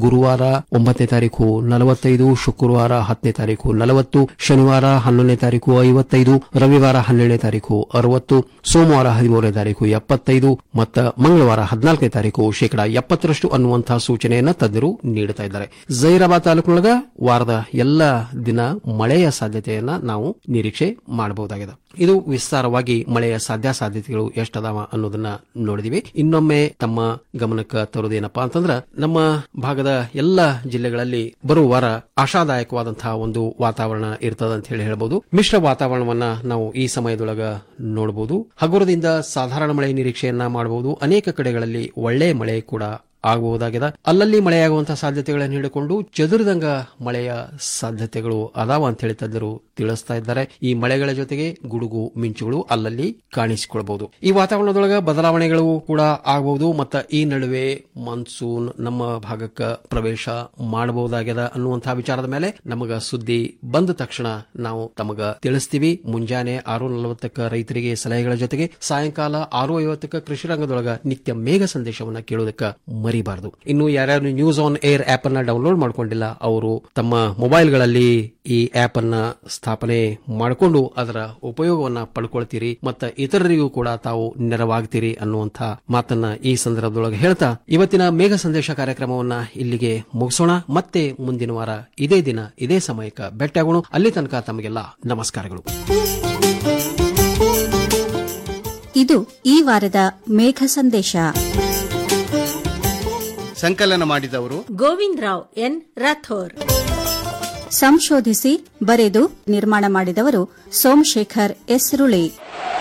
ಗುರುವಾರ ಒಂಬತ್ತನೇ ತಾರೀಕು ನಲವತ್ತೈದು ಶುಕ್ರವಾರ ಹತ್ತನೇ ತಾರೀಕು ನಲವತ್ತು ಶನಿವಾರ ಹನ್ನೊಂದನೇ ತಾರೀಕು ಐವತ್ತೈದು ರವಿವಾರ ಹನ್ನೆರಡನೇ ತಾರೀಕು ಅರವತ್ತು ಸೋಮವಾರ ಹದಿಮೂರನೇ ತಾರೀಕು ಎಪ್ಪತ್ತೈದು ಮತ್ತು ಮಂಗಳವಾರ ಹದಿನಾಲ್ಕನೇ ತಾರೀಕು ಶೇಕಡಾ ಎಪ್ಪತ್ತರಷ್ಟು ಅನ್ನುವಂತಹ ಸೂಚನೆಯನ್ನ ತಜ್ಞರು ನೀಡುತ್ತಾ ಇದ್ದಾರೆ ಜೈರಾಬಾದ್ ತಾಲೂಕಿನೊಳಗ ವಾರದ ಎಲ್ಲ ದಿನ ಮಳೆಯ ಸಾಧ್ಯತೆಯನ್ನ ನಾವು ನಿರೀಕ್ಷೆ ಮಾಡಬಹುದಾಗಿದೆ ಇದು ವಿಸ್ತಾರವಾಗಿ ಮಳೆಯ ಸಾಧ್ಯಾಸಾಧ್ಯತೆಗಳು ಎಷ್ಟದಾವ ಅನ್ನೋದನ್ನ ನೋಡಿದಿವಿ ಇನ್ನೊಮ್ಮೆ ತಮ್ಮ ಗಮನಕ್ಕೆ ತರುವುದೇನಪ್ಪಾ ಅಂತಂದ್ರ ನಮ್ಮ ಭಾಗದ ಎಲ್ಲ ಜಿಲ್ಲೆಗಳಲ್ಲಿ ಬರುವ ವಾರ ಆಶಾದಾಯಕವಾದಂತಹ ಒಂದು ವಾತಾವರಣ ಇರ್ತದ ಅಂತ ಹೇಳಿ ಹೇಳಬಹುದು ಮಿಶ್ರ ವಾತಾವರಣವನ್ನ ನಾವು ಈ ಸಮಯದೊಳಗ ನೋಡಬಹುದು ಹಗುರದಿಂದ ಸಾಧಾರಣ ಮಳೆ ನಿರೀಕ್ಷೆಯನ್ನ ಮಾಡಬಹುದು ಅನೇಕ ಕಡೆಗಳಲ್ಲಿ ಒಳ್ಳೆ ಮಳೆ ಕೂಡ ಆಗಬಹುದಾಗಿದೆ ಅಲ್ಲಲ್ಲಿ ಮಳೆಯಾಗುವಂತಹ ಸಾಧ್ಯತೆಗಳನ್ನು ಹಿಡಿಕೊಂಡು ಚದುರಿದಂಗ ಮಳೆಯ ಸಾಧ್ಯತೆಗಳು ಅದಾವ ಅಂತ ಹೇಳಿ ತಜ್ಞರು ತಿಳಿಸ್ತಾ ಇದ್ದಾರೆ ಈ ಮಳೆಗಳ ಜೊತೆಗೆ ಗುಡುಗು ಮಿಂಚುಗಳು ಅಲ್ಲಲ್ಲಿ ಕಾಣಿಸಿಕೊಳ್ಳಬಹುದು ಈ ವಾತಾವರಣದೊಳಗ ಬದಲಾವಣೆಗಳು ಕೂಡ ಆಗಬಹುದು ಮತ್ತು ಈ ನಡುವೆ ಮಾನ್ಸೂನ್ ನಮ್ಮ ಭಾಗಕ್ಕೆ ಪ್ರವೇಶ ಮಾಡಬಹುದಾಗ್ಯದ ಅನ್ನುವಂತಹ ವಿಚಾರದ ಮೇಲೆ ನಮಗ ಸುದ್ದಿ ಬಂದ ತಕ್ಷಣ ನಾವು ತಮಗ ತಿಳಿಸ್ತೀವಿ ಮುಂಜಾನೆ ಆರು ನಲವತ್ತಕ್ಕ ರೈತರಿಗೆ ಸಲಹೆಗಳ ಜೊತೆಗೆ ಸಾಯಂಕಾಲ ಆರು ಐವತ್ತಕ್ಕ ಕೃಷಿ ರಂಗದೊಳಗ ನಿತ್ಯ ಮೇಘ ಸಂದೇಶವನ್ನ ಕೇಳೋದಕ್ಕೆ ಮರಿಬಾರದು ಇನ್ನು ಯಾರ್ಯಾರು ನ್ಯೂಸ್ ಆನ್ ಏರ್ ಆಪ್ ಅನ್ನ ಡೌನ್ಲೋಡ್ ಮಾಡ್ಕೊಂಡಿಲ್ಲ ಅವರು ತಮ್ಮ ಮೊಬೈಲ್ಗಳಲ್ಲಿ ಈ ಆಪ್ ಅನ್ನ ಸ್ಥಾಪನೆ ಮಾಡಿಕೊಂಡು ಅದರ ಉಪಯೋಗವನ್ನ ಪಡ್ಕೊಳ್ತೀರಿ ಮತ್ತು ಇತರರಿಗೂ ಕೂಡ ತಾವು ನೆರವಾಗ್ತೀರಿ ಅನ್ನುವಂಥ ಮಾತನ್ನ ಈ ಸಂದರ್ಭದೊಳಗೆ ಹೇಳ್ತಾ ಇವತ್ತಿನ ಮೇಘ ಸಂದೇಶ ಕಾರ್ಯಕ್ರಮವನ್ನ ಇಲ್ಲಿಗೆ ಮುಗಿಸೋಣ ಮತ್ತೆ ಮುಂದಿನ ವಾರ ಇದೇ ದಿನ ಇದೇ ಸಮಯಕ್ಕೆ ಭೇಟಿಯಾಗೋಣ ಅಲ್ಲಿ ತನಕ ತಮಗೆಲ್ಲ ನಮಸ್ಕಾರಗಳು ಇದು ಈ ವಾರದ ಮೇಘ ಸಂದೇಶ ಸಂಕಲನ ಮಾಡಿದವರು ಗೋವಿಂದ್ ರಾವ್ ಎನ್ ರಾಥೋರ್ ಸಂಶೋಧಿಸಿ ಬರೆದು ನಿರ್ಮಾಣ ಮಾಡಿದವರು ಸೋಮಶೇಖರ್ ಎಸ್ ರುಳಿ